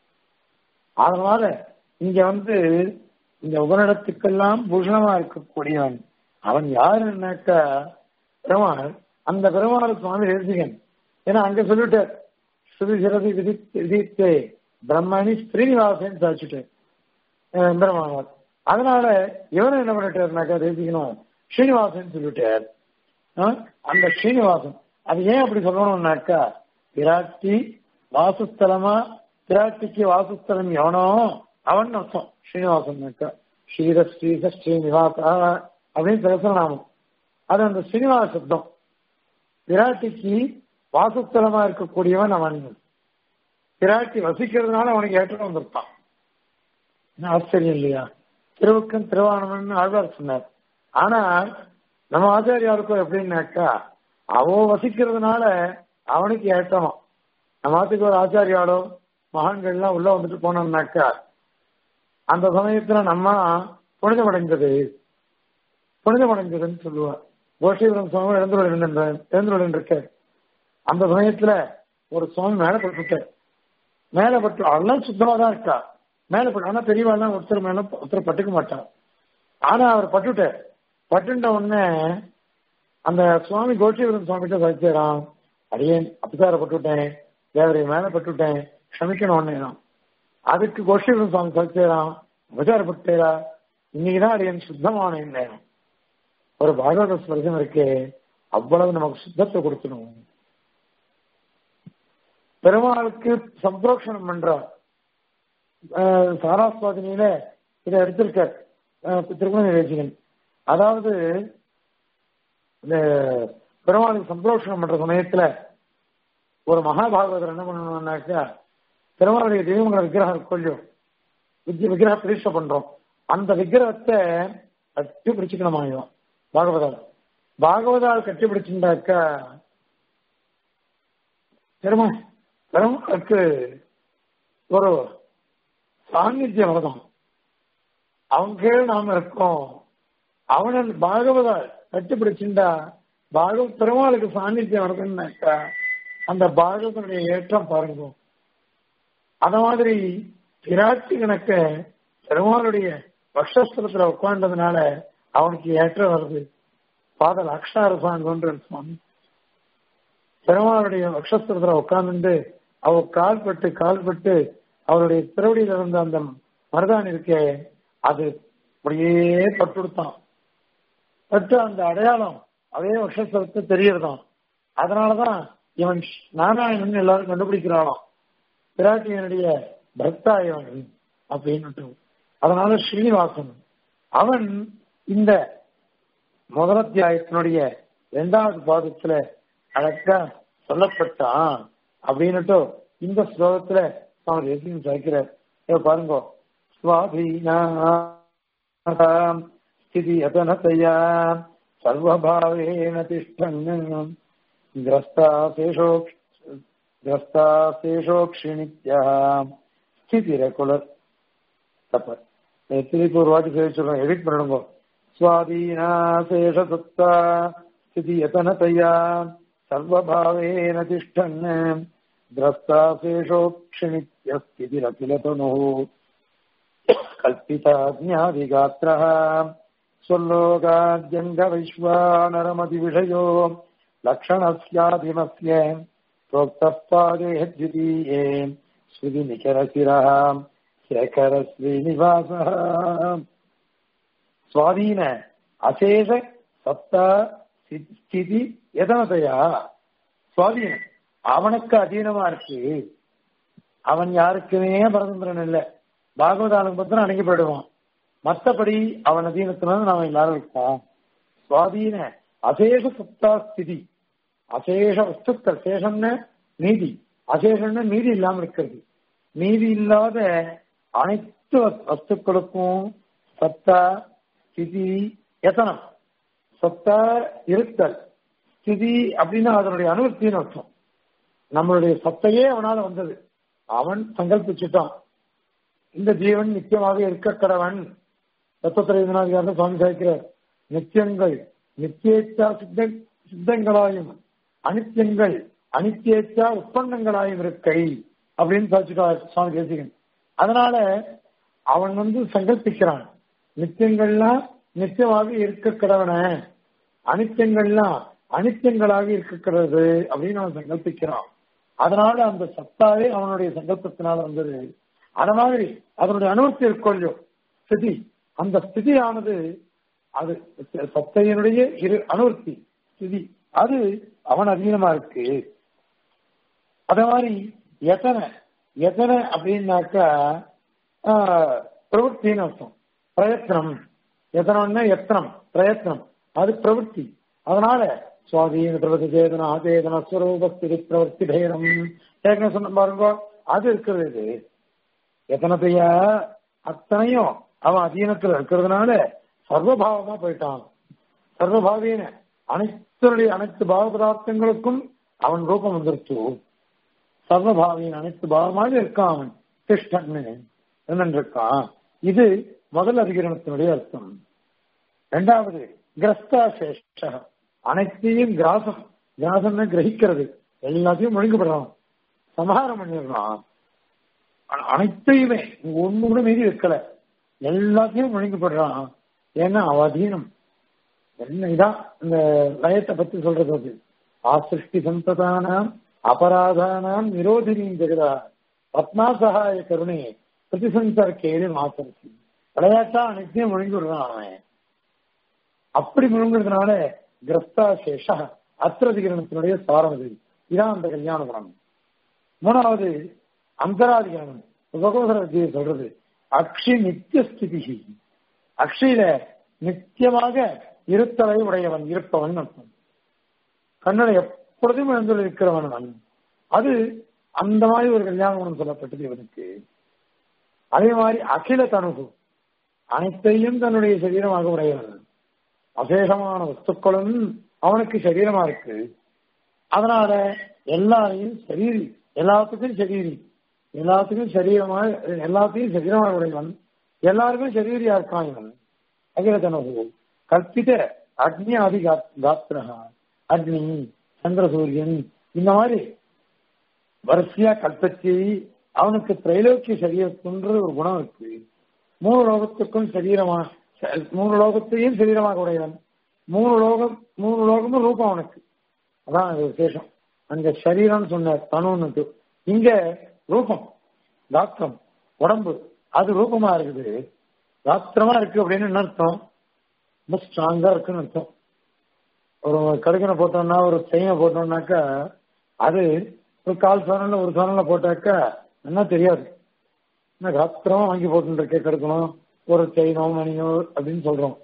அதனால இங்க வந்து இந்த உபனிடத்துக்கெல்லாம் பூஷணமா இருக்கக்கூடியவன் அவன் யாருன்னாக்கா பெருமாள் அந்த பெருமாள் சுவாமி தேசிகன் ஏன்னா அங்க சொல்லிட்டார் ஸ்ருதி சிரதி விதி விதித்தே பிரம்மணி ஸ்ரீனிவாசன் சாச்சுட்டேன் பெருமானார் அதனால இவரும் என்ன பண்ணிட்டாருனாக்கா தேசிக்கணும் ஸ்ரீனிவாசன் சொல்லிட்டார் ஆ? அந்த ஸ்ரீனிவாசன் அது ஏன் அப்படி சொல்லணும்னாக்கா பிராட்டி வாசஸ்தலமா பிராட்டிக்கு வாசஸ்தலம் எவனோ அவன் அர்த்தம் ஸ்ரீனிவாசன்னாக்கா ஸ்ரீர ஸ்ரீச ஸ்ரீனிவாசா அப்படின்னு சகசரநாமம் அது அந்த ஸ்ரீனிவாச சப்தம் பிராட்டிக்கு வாசஸ்தலமா இருக்கக்கூடியவன் அவன் பிராட்டி வசிக்கிறதுனால அவனுக்கு ஏற்றம் வந்திருப்பான் என்ன ஆச்சரியம் இல்லையா திருவுக்கன் திருவானவன் ஆழ்வார் சொன்னார் ஆனா நம்ம ஆச்சாரியாருக்கும் எப்படின்னாக்கா அவன் வசிக்கிறதுனால அவனுக்கு ஏற்றமா நம்ம ஆத்துக்கு ஒரு ஆச்சாரியாலோ மகான்கள்லாம் உள்ள வந்துட்டு போனோம்னாக்கா அந்த சமயத்துல நம்ம புனிதமடைந்தது புனிதமடைந்ததுன்னு சொல்லுவா கோஷீபுரம் சுவாமி எழுந்துள்ள எழுந்துள்ள இருக்க அந்த சமயத்துல ஒரு சுவாமி மேல பட்டுட்டார் மேல பட்டு அதெல்லாம் சுத்தமா தான் இருக்கா மேல பட்டு ஆனா பெரியவாள்லாம் ஒருத்தர் மேல ஒருத்தர் பட்டுக்க மாட்டார் ஆனா அவர் பட்டுட்டார் பட்டுட்ட உடனே அந்த சுவாமி கோஷீபுரம் சுவாமி கிட்ட சாதிச்சாராம் அடியேன் அபிசார பட்டுவிட்டேன் தேவரை மேல பட்டுவிட்டேன் க்ஷமிக்கணும் உடனே அதுக்கு கோஷீபுரம் சுவாமி சாதிச்சாராம் அபிசாரப்பட்டேரா இன்னைக்குதான் அடியேன் சுத்தமான நேரம் ஒரு பாகவத ஸ்பர்சம் இருக்கு அவ்வளவு நமக்கு சுத்தத்தை கொடுக்கணும் பெருமாளுக்கு சம்பரோஷணம் பண்றார் அஹ் சாராஸ்வாதினியில இதை எடுத்திருக்கார் அஹ் திருமண நிகழ்ச்சிகள் அதாவது இந்த பெருமாளுக்கு சம்பரோஷணம் பண்ற சமயத்துல ஒரு மகாபாகவதர் என்ன பண்ணணும்னாக்கா பெருமாளுடைய தெய்வங்கள விக்கிரகம் கொள்ளும் விக்கிர விக்கிரக பிரதிஷ்டை பண்றோம் அந்த விக்கிரகத்தை கட்டி பிடிச்சுக்கணுமாயும் பாகவதால் பாகவதால் கட்டி பிடிச்சிருந்தாக்கா பெருமாள் பெருமாளுக்கு ஒரு சாநித்தியம் வரணும் அவன் கீழ் நாம இருக்கோம் அவனன் பாகவதால் கட்டி பிடிச்சிருந்தா பாகவ பெருமாளுக்கு சாநித்தியம் வருதுன்னாக்கா அந்த பாகவதனுடைய ஏற்றம் பாருங்க அத மாதிரி பிராட்டி கணக்க பெருமாளுடைய பக்ஷஸ்தலத்துல உட்கார்ந்ததுனால அவனுக்கு ஏற்றம் வருது பாதல் அக்ஷாரசாங்கன்ற சுவாமி பெருமாளுடைய வக்ஷஸ்திரத்துல உட்கார்ந்துட்டு அவர் கால்பட்டு கால்பட்டு அவருடைய திருவடியில இருந்த அந்த மருதான் இருக்கே அது அப்படியே பட்டுடுத்தான் பட்டு அந்த அடையாளம் அதே வக்ஷஸ்திரத்தை தெரியறதாம் அதனாலதான் இவன் நாராயணன் எல்லாரும் கண்டுபிடிக்கிறானாம் பிராட்டியனுடைய பக்தா இவன் அப்படின்னு அதனால ஸ்ரீனிவாசன் அவன் இந்த முதலத்தியாயத்தினுடைய இரண்டாவது பாதத்துல அழகா சொல்லப்பட்டான் அப்படின்னுட்டு இந்த ஸ்லோகத்துல அவர் எப்படி சேர்க்கிறார் இத பாருங்க சுவாதீனாம் ஸ்திதி அதனதையா சர்வபாவேன திஷ்டன் கிரஸ்தாசேஷோ கிரஸ்தாசேஷோக்ஷிணித்யா ஸ்திதிரகுல தப்ப திருப்பி ஒரு வாட்டி சொல்லி சொல்றேன் எடிட் பண்ணிடுங்க स्वाधीनाशेषसत्ता स्थितियतनतया सर्वभावेन तिष्ठन् द्रष्टाशेषोक्षिणित्यस्थितिरखिलतनुः कल्पिताज्ञादिगात्रः स्वल्लोकाद्यङ्गविश्वानरमतिविषयो लक्षणस्याधिमस्य प्रोक्तः पादे द्वितीये श्रुतिनिकरशिरः शेखरश्रीनिवासः சுவாதீன அசேஷ சத்தா ஸ்திதி எதனதையா சுவாதீனம் அவனுக்கு அதீனமா இருக்கு அவன் யாருக்குமே பரதந்திரன் இல்ல பாகவதானுக்கு பத்திரம் அடங்கி போயிடுவான் மற்றபடி அவன் அதீனத்தினால நாம எல்லாரும் இருக்கோம் சுவாதீன அசேஷ சத்தா ஸ்திதி அசேஷ வஸ்துக்கள் சேஷம்னு நீதி அசேஷம்னு நீதி இல்லாம இருக்கிறது நீதி இல்லாத அனைத்து வஸ்துக்களுக்கும் சத்தா ஸ்திதி எத்தனம் சத்தா இருத்தல் ஸ்திதி அப்படின்னா அதனுடைய அனுபவத்தின்னு அர்த்தம் நம்மளுடைய சத்தையே அவனால வந்தது அவன் சங்கல்பிச்சுட்டான் இந்த ஜீவன் நித்தியமாக இருக்க கடவன் தத்துவத்திரைநாதிகாரன் சுவாமி சாய்க்கிறார் நித்தியங்கள் நித்தியேச்சா சித்த சித்தங்களாயும் அனித்தியங்கள் அனித்தியேச்சா உற்பன்னங்களாயும் இருக்கை அப்படின்னு சாதிச்சுட்டார் சுவாமி தேசிகன் அதனால அவன் வந்து சங்கல்பிக்கிறான் நித்தியங்கள்லாம் நித்தியமாக இருக்க கடவன அனித்தியங்கள்லாம் அனித்தியங்களாக இருக்கிறது அப்படின்னு அவன் சங்கல்பிக்கிறான் அதனால அந்த சத்தாவே அவனுடைய சங்கல்பத்தினால வந்தது அத மாதிரி அதனுடைய அனுபவத்தை இருக்கொள்ளோ ஸ்திதி அந்த ஸ்திதியானது அது சத்தையனுடைய இரு அனுவர்த்தி ஸ்திதி அது அவன் அதீனமா இருக்கு அத மாதிரி எத்தனை எத்தனை அப்படின்னாக்கா பிரவൃத்தின்னு அர்த்தம் பிரயத்னம் எத்தனம்னா எத்தனம் பிரயத்னம் அது பிரவൃத்தி அதனால சுவாதீன பிரவதி சேதன ஆதேதன ஸ்வரூபஸ்திரி பிரவர்த்தி பேதம் ஏற்கனவே சொன்ன பாருங்க அது இருக்கிறது இது எத்தனத்தைய அத்தனையும் அவன் அதீனத்துல இருக்கிறதுனால சர்வபாவமா போயிட்டான் சர்வபாவீன அனைத்துடைய அனைத்து பாவ பதார்த்தங்களுக்கும் அவன் ரூபம் வந்துருச்சு சர்வபாவியின் அனைத்து பாவமாக இருக்கான் அவன் கிருஷ்ணன்னு இருக்கான் இது முதல் அதிகரணத்தினுடைய அர்த்தம் இரண்டாவது கிரஸ்தா சேஷ்ட அனைத்தையும் கிராசம் கிராசம்னு கிரகிக்கிறது எல்லாத்தையும் முழுங்கப்படுறான் சமஹாரம் பண்ணிடுறான் அனைத்தையுமே ஒண்ணு கூட மீறி வைக்கல எல்லாத்தையும் முழுங்கப்படுறான் ஏன்னா அவதீனம் என்ன இதான் இந்த லயத்தை பத்தி சொல்றது அது ஆசிருஷ்டி சந்ததானாம் அபராதானாம் நிரோதினியும் ஜெகதா பத்மா சகாய கருணை பிரதிசந்தர் கேள்வி மாசரிசி விளையாட்டா அனைத்தையும் முழுங்கி விடுறான் அவன் அப்படி முழுங்குறதுனால கிரஸ்தா சேஷ அத்திரதிகரணத்தினுடைய சாரம் இது இதான் அந்த கல்யாண குணம் மூணாவது அந்தராதிகரணம் உபகோதர வித்தியை சொல்றது அக்ஷி நித்திய ஸ்திதி அக்ஷியில நித்தியமாக இருத்தலை உடையவன் இருப்பவன் அர்த்தம் கண்ணனை எப்பொழுதும் எழுந்துள்ள இருக்கிறவன் அவன் அது அந்த மாதிரி ஒரு கல்யாண குணம் சொல்லப்பட்டது இவனுக்கு அதே மாதிரி அகில தனுகு அனைத்தையும் தன்னுடைய சரீரமாக உடையவன் அசேஷமான வஸ்துக்களும் அவனுக்கு சரீரமா இருக்கு அதனால எல்லாரையும் சரீரி எல்லாத்துக்கும் சரீரி எல்லாத்துக்கும் சரீரமா எல்லாத்தையும் சரீரமாக உடையவன் எல்லாருக்கும் சரீரியா இருக்கான் இவன் அகில தனுகு கற்பித அக்னி ஆதி காத்திரகா அக்னி சந்திர சூரியன் இந்த மாதிரி வரிசையா கல்பத்தி அவனுக்கு திரைலோக்கிய சரீரத்துன்ற ஒரு குணம் இருக்கு மூணு லோகத்துக்கும் சரீரமா மூணு லோகத்தையும் சரீரமாக உடையவன் மூணு லோகம் மூணு லோகமும் ரூபம் அவனுக்கு அதான் அது விசேஷம் அங்க சரீரம் சொன்ன தனுன்னு இங்க ரூபம் தாத்திரம் உடம்பு அது ரூபமா இருக்குது தாத்திரமா இருக்கு அப்படின்னு என்ன அர்த்தம் ரொம்ப ஸ்ட்ராங்கா இருக்குன்னு அர்த்தம் ஒரு கடுக்கனை போட்டோம்னா ஒரு செயினை போட்டோம்னாக்கா அது ஒரு கால் சோனல்ல ஒரு சோனல்ல போட்டாக்கா என்ன தெரியாது என்ன ராத்திரமா வாங்கி போட்டுருக்கே கிடக்கணும் ஒரு செயினோ மணியோ அப்படின்னு சொல்றோம்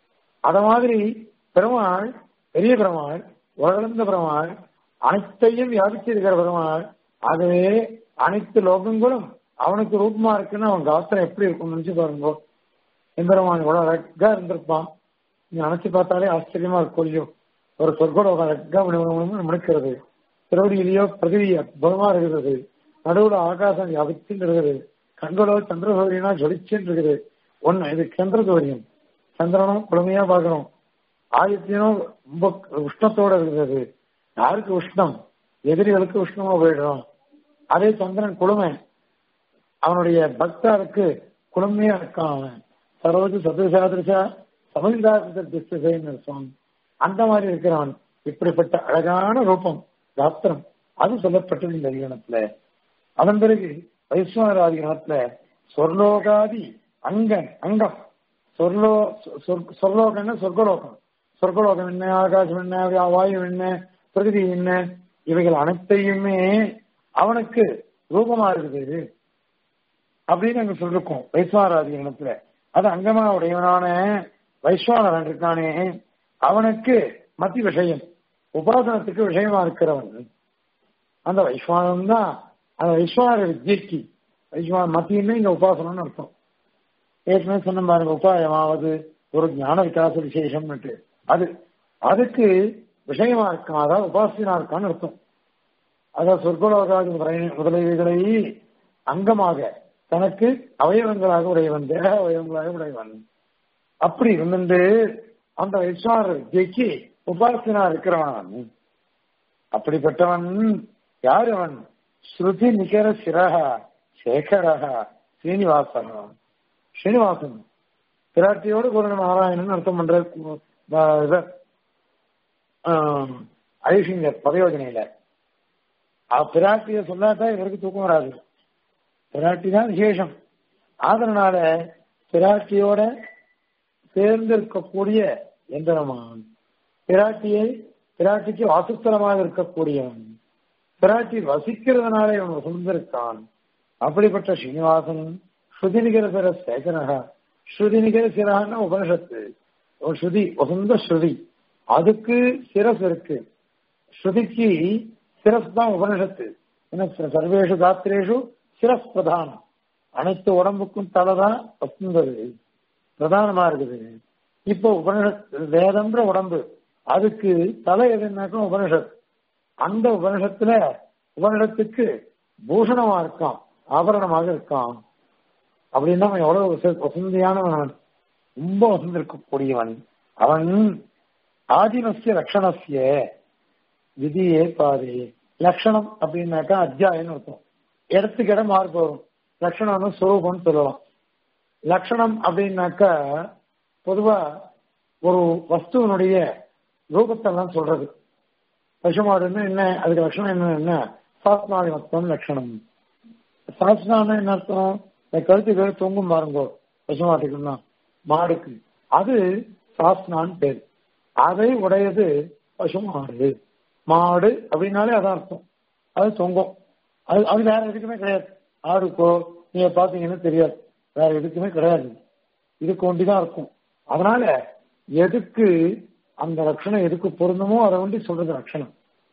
அத மாதிரி பெருமாள் பெரிய பெருமாள் உலகந்த பெருமாள் அனைத்தையும் வியாபிச்சிருக்கிற பெருமாள் ஆகவே அனைத்து லோகங்களும் அவனுக்கு ரூபமா இருக்குன்னு அவன் காத்திரம் எப்படி இருக்கும்னு நினைச்சு பாருங்க எம்பெருமான் கூட அழகா இருந்திருப்பான் நீ நினைச்சு பார்த்தாலே ஆச்சரியமா இருக்கும் இல்லையோ ஒரு சொற்கோட அழகா முடிக்கிறது திருவடியிலேயோ பிரதிவி அற்புதமா இருக்கிறது நடுவுல ஆகாசம் வியாபிச்சுன்னு இருக்குது கண்களோ சந்திரசூரியனா ஜொலிச்சுன்னு இருக்குது ஒண்ணு இது சந்திர சூரியன் சந்திரனும் குழுமையா பார்க்கணும் ஆதித்யனும் ரொம்ப உஷ்ணத்தோட இருக்கிறது யாருக்கு உஷ்ணம் எதிரிகளுக்கு உஷ்ணமா போயிடும் அதே சந்திரன் குழுமை அவனுடைய பக்தருக்கு குழுமையா இருக்கான் அவன் சரோஜ சதுசாதிருஷா சமந்தாசின்னு சுவாமி அந்த மாதிரி இருக்கிறவன் இப்படிப்பட்ட அழகான ரூபம் ராத்திரம் அது சொல்லப்பட்டது இந்த அதிகரணத்துல அதன் பிறகு வைஸ்வராதிகரணத்துல சொர்லோகாதி அங்கன் அங்கம் சொர்லோ சொர்லோகம்னா சொர்க்கலோகம் சொர்க்கலோகம் என்ன ஆகாசம் என்ன வாயு என்ன பிரகிருதி என்ன இவைகள் அனைத்தையுமே அவனுக்கு ரூபமா இருக்குது அப்படின்னு அங்க சொல்லிருக்கோம் வைஸ்வராதிகரணத்துல அது அங்கமா உடையவனான வைஸ்வானரன் இருக்கானே அவனுக்கு மத்தி விஷயம் உபாசனத்துக்கு விஷயமா இருக்கிறவன் அந்த வைஸ்வானம் தான் அந்த வைஸ்வான வித்யக்கு வைஸ்வான மத்தியுமே இங்க உபாசனம்னு அர்த்தம் ஏற்கனவே சொன்ன பாருங்க உபாயமாவது ஒரு ஞான விகாச விசேஷம்னுட்டு அது அதுக்கு விஷயமா இருக்கான் அதாவது உபாசனா இருக்கான்னு அர்த்தம் அதாவது சொர்க்கலோகாதி முதலீடுகளை அங்கமாக தனக்கு அவயவங்களாக உடையவன் தேக அவயவங்களாக உடையவன் அப்படி இருந்துட்டு அந்த வைஸ்வான வித்யக்கு உபாசனா இருக்கிறவன் அப்படிப்பட்டவன் யார் அவன் ஸ்ருதி நிகர சிரக சேகரக ஸ்ரீனிவாசன் ஸ்ரீனிவாசன் பிராட்டியோடு குரு நாராயணன் அர்த்தம் பண்ற இவர் ஐஷிங்கர் பதயோஜனையில பிராட்டிய சொல்லாதான் இவருக்கு தூக்கம் வராது பிராட்டி தான் விசேஷம் அதனால பிராட்டியோட சேர்ந்து இருக்கக்கூடிய எந்திரமான் பிராட்டியை பிராட்டிக்கு வாசுத்தலமாக இருக்கக்கூடியவன் பிராட்டி வசிக்கிறதுனால இவன் வசந்திருக்கான் அப்படிப்பட்ட ஸ்ரீனிவாசன் ஸ்ருதிநிகர சிர சேகரகா ஸ்ருதிநிகர சிரான உபனிஷத்து ஒரு ஸ்ருதி வசந்த ஸ்ருதி அதுக்கு சிரஸ் இருக்கு ஸ்ருதிக்கு சிரஸ் தான் உபனிஷத்து சர்வேஷு தாத்திரேஷு சிரஸ் பிரதானம் அனைத்து உடம்புக்கும் தலை தான் வசந்தது பிரதானமா இருக்குது இப்போ உபனிஷத் வேதம்ன்ற உடம்பு அதுக்கு தலை எதுனாக்கும் உபனிஷத் அந்த உபனிஷத்துல உபனிஷத்துக்கு பூஷணமா இருக்கான் ஆபரணமாக இருக்கான் அப்படின்னா அவன் எவ்வளவு வசந்தியானவன் ரொம்ப வசந்திருக்கக்கூடியவன் அவன் ஆதினசிய லட்சணசிய விதியே பாதி லட்சணம் அப்படின்னாக்கா அத்தியாயம் அர்த்தம் இடத்துக்கு இடம் மாறுபு வரும் லட்சணம்னு சுரூபம்னு சொல்லலாம் லட்சணம் அப்படின்னாக்கா பொதுவா ஒரு வஸ்துவனுடைய ரூபத்தெல்லாம் சொல்றது பசுமாடுன்னு என்ன அதுக்கு லட்சணம் என்ன என்ன சாஸ்திராதி மொத்தம் லட்சணம் சாஸ்திரான என்ன அர்த்தம் கழுத்து பேர் தொங்கும் பாருங்கோ பசுமாட்டுக்குன்னா மாடுக்கு அது சாஸ்திரான்னு பேர் அதை உடையது பசுமாடு மாடு அப்படின்னாலே அதான் அர்த்தம் அது தொங்கும் அது அது வேற எதுக்குமே கிடையாது ஆடுக்கோ நீங்க பாத்தீங்கன்னா தெரியாது வேற எதுக்குமே கிடையாது இதுக்கு ஒண்டிதான் இருக்கும் அதனால எதுக்கு அந்த லட்சணம் எதுக்கு பொருந்துமோ அதை ஒண்டி சொல்றது லட்சணம்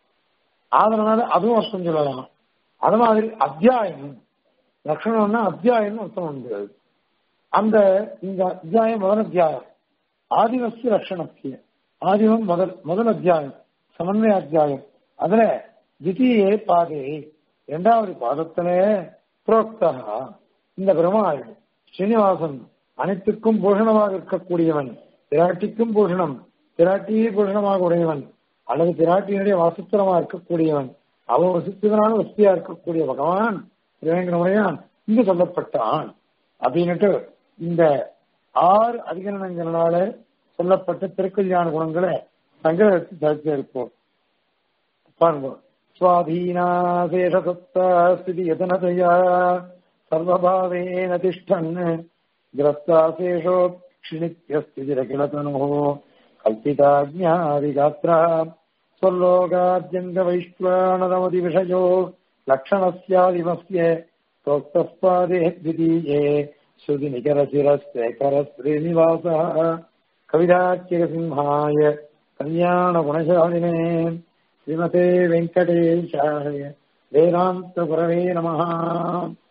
அதனால அதுவும் அர்த்தம் சொல்லலாம் அது மாதிரி அத்தியாயம் லட்சணம்னா அத்தியாயம்னு அர்த்தம் உண்டு அந்த இந்த அத்தியாயம் முதல் அத்தியாயம் ஆதிவசிய லட்சணத்திய ஆதிவம் முதல் முதல் அத்தியாயம் சமன்வய அத்தியாயம் அதுல தித்தியே பாதே இரண்டாவது பாதத்துல புரோக்தா இந்த பெருமாள் ஸ்ரீனிவாசன் அனைத்துக்கும் பூஷணமாக இருக்கக்கூடியவன் பிராட்டிக்கும் பூஷணம் பிராட்டியே பூஷணமாக உடையவன் அல்லது பிராட்டியினுடைய வாசுத்திரமா இருக்கக்கூடியவன் அவன் வசித்ததனால வசதியா இருக்கக்கூடிய பகவான் திருவேங்கடமுடையான் இங்கு சொல்லப்பட்டான் அப்படின்னுட்டு இந்த ஆறு அதிகரணங்களால சொல்லப்பட்ட திருக்கல்யாண குணங்களை சங்கரத்து தரித்து இருப்போம் பாருங்க சுவாதீனாசேஷதஸ்தி யதனதயா சர்வபாவேன திஷ்டன் கிரஸ்தாசேஷோ क्षिणित्यस्तिरखिलतनुः कल्पिताज्ञादिगात्रा स्वल्लोकाद्यङ्गवैश्वानरमतिविषयो लक्षणस्यादिमस्य प्रोक्तस्पादे द्वितीये श्रुतिनिकरशिरस्येकरश्रीनिवासः कविदाच्यसिंहाय कल्याणगुणशालिने श्रीमते वेङ्कटेशाय वेदान्तगुरवे नमः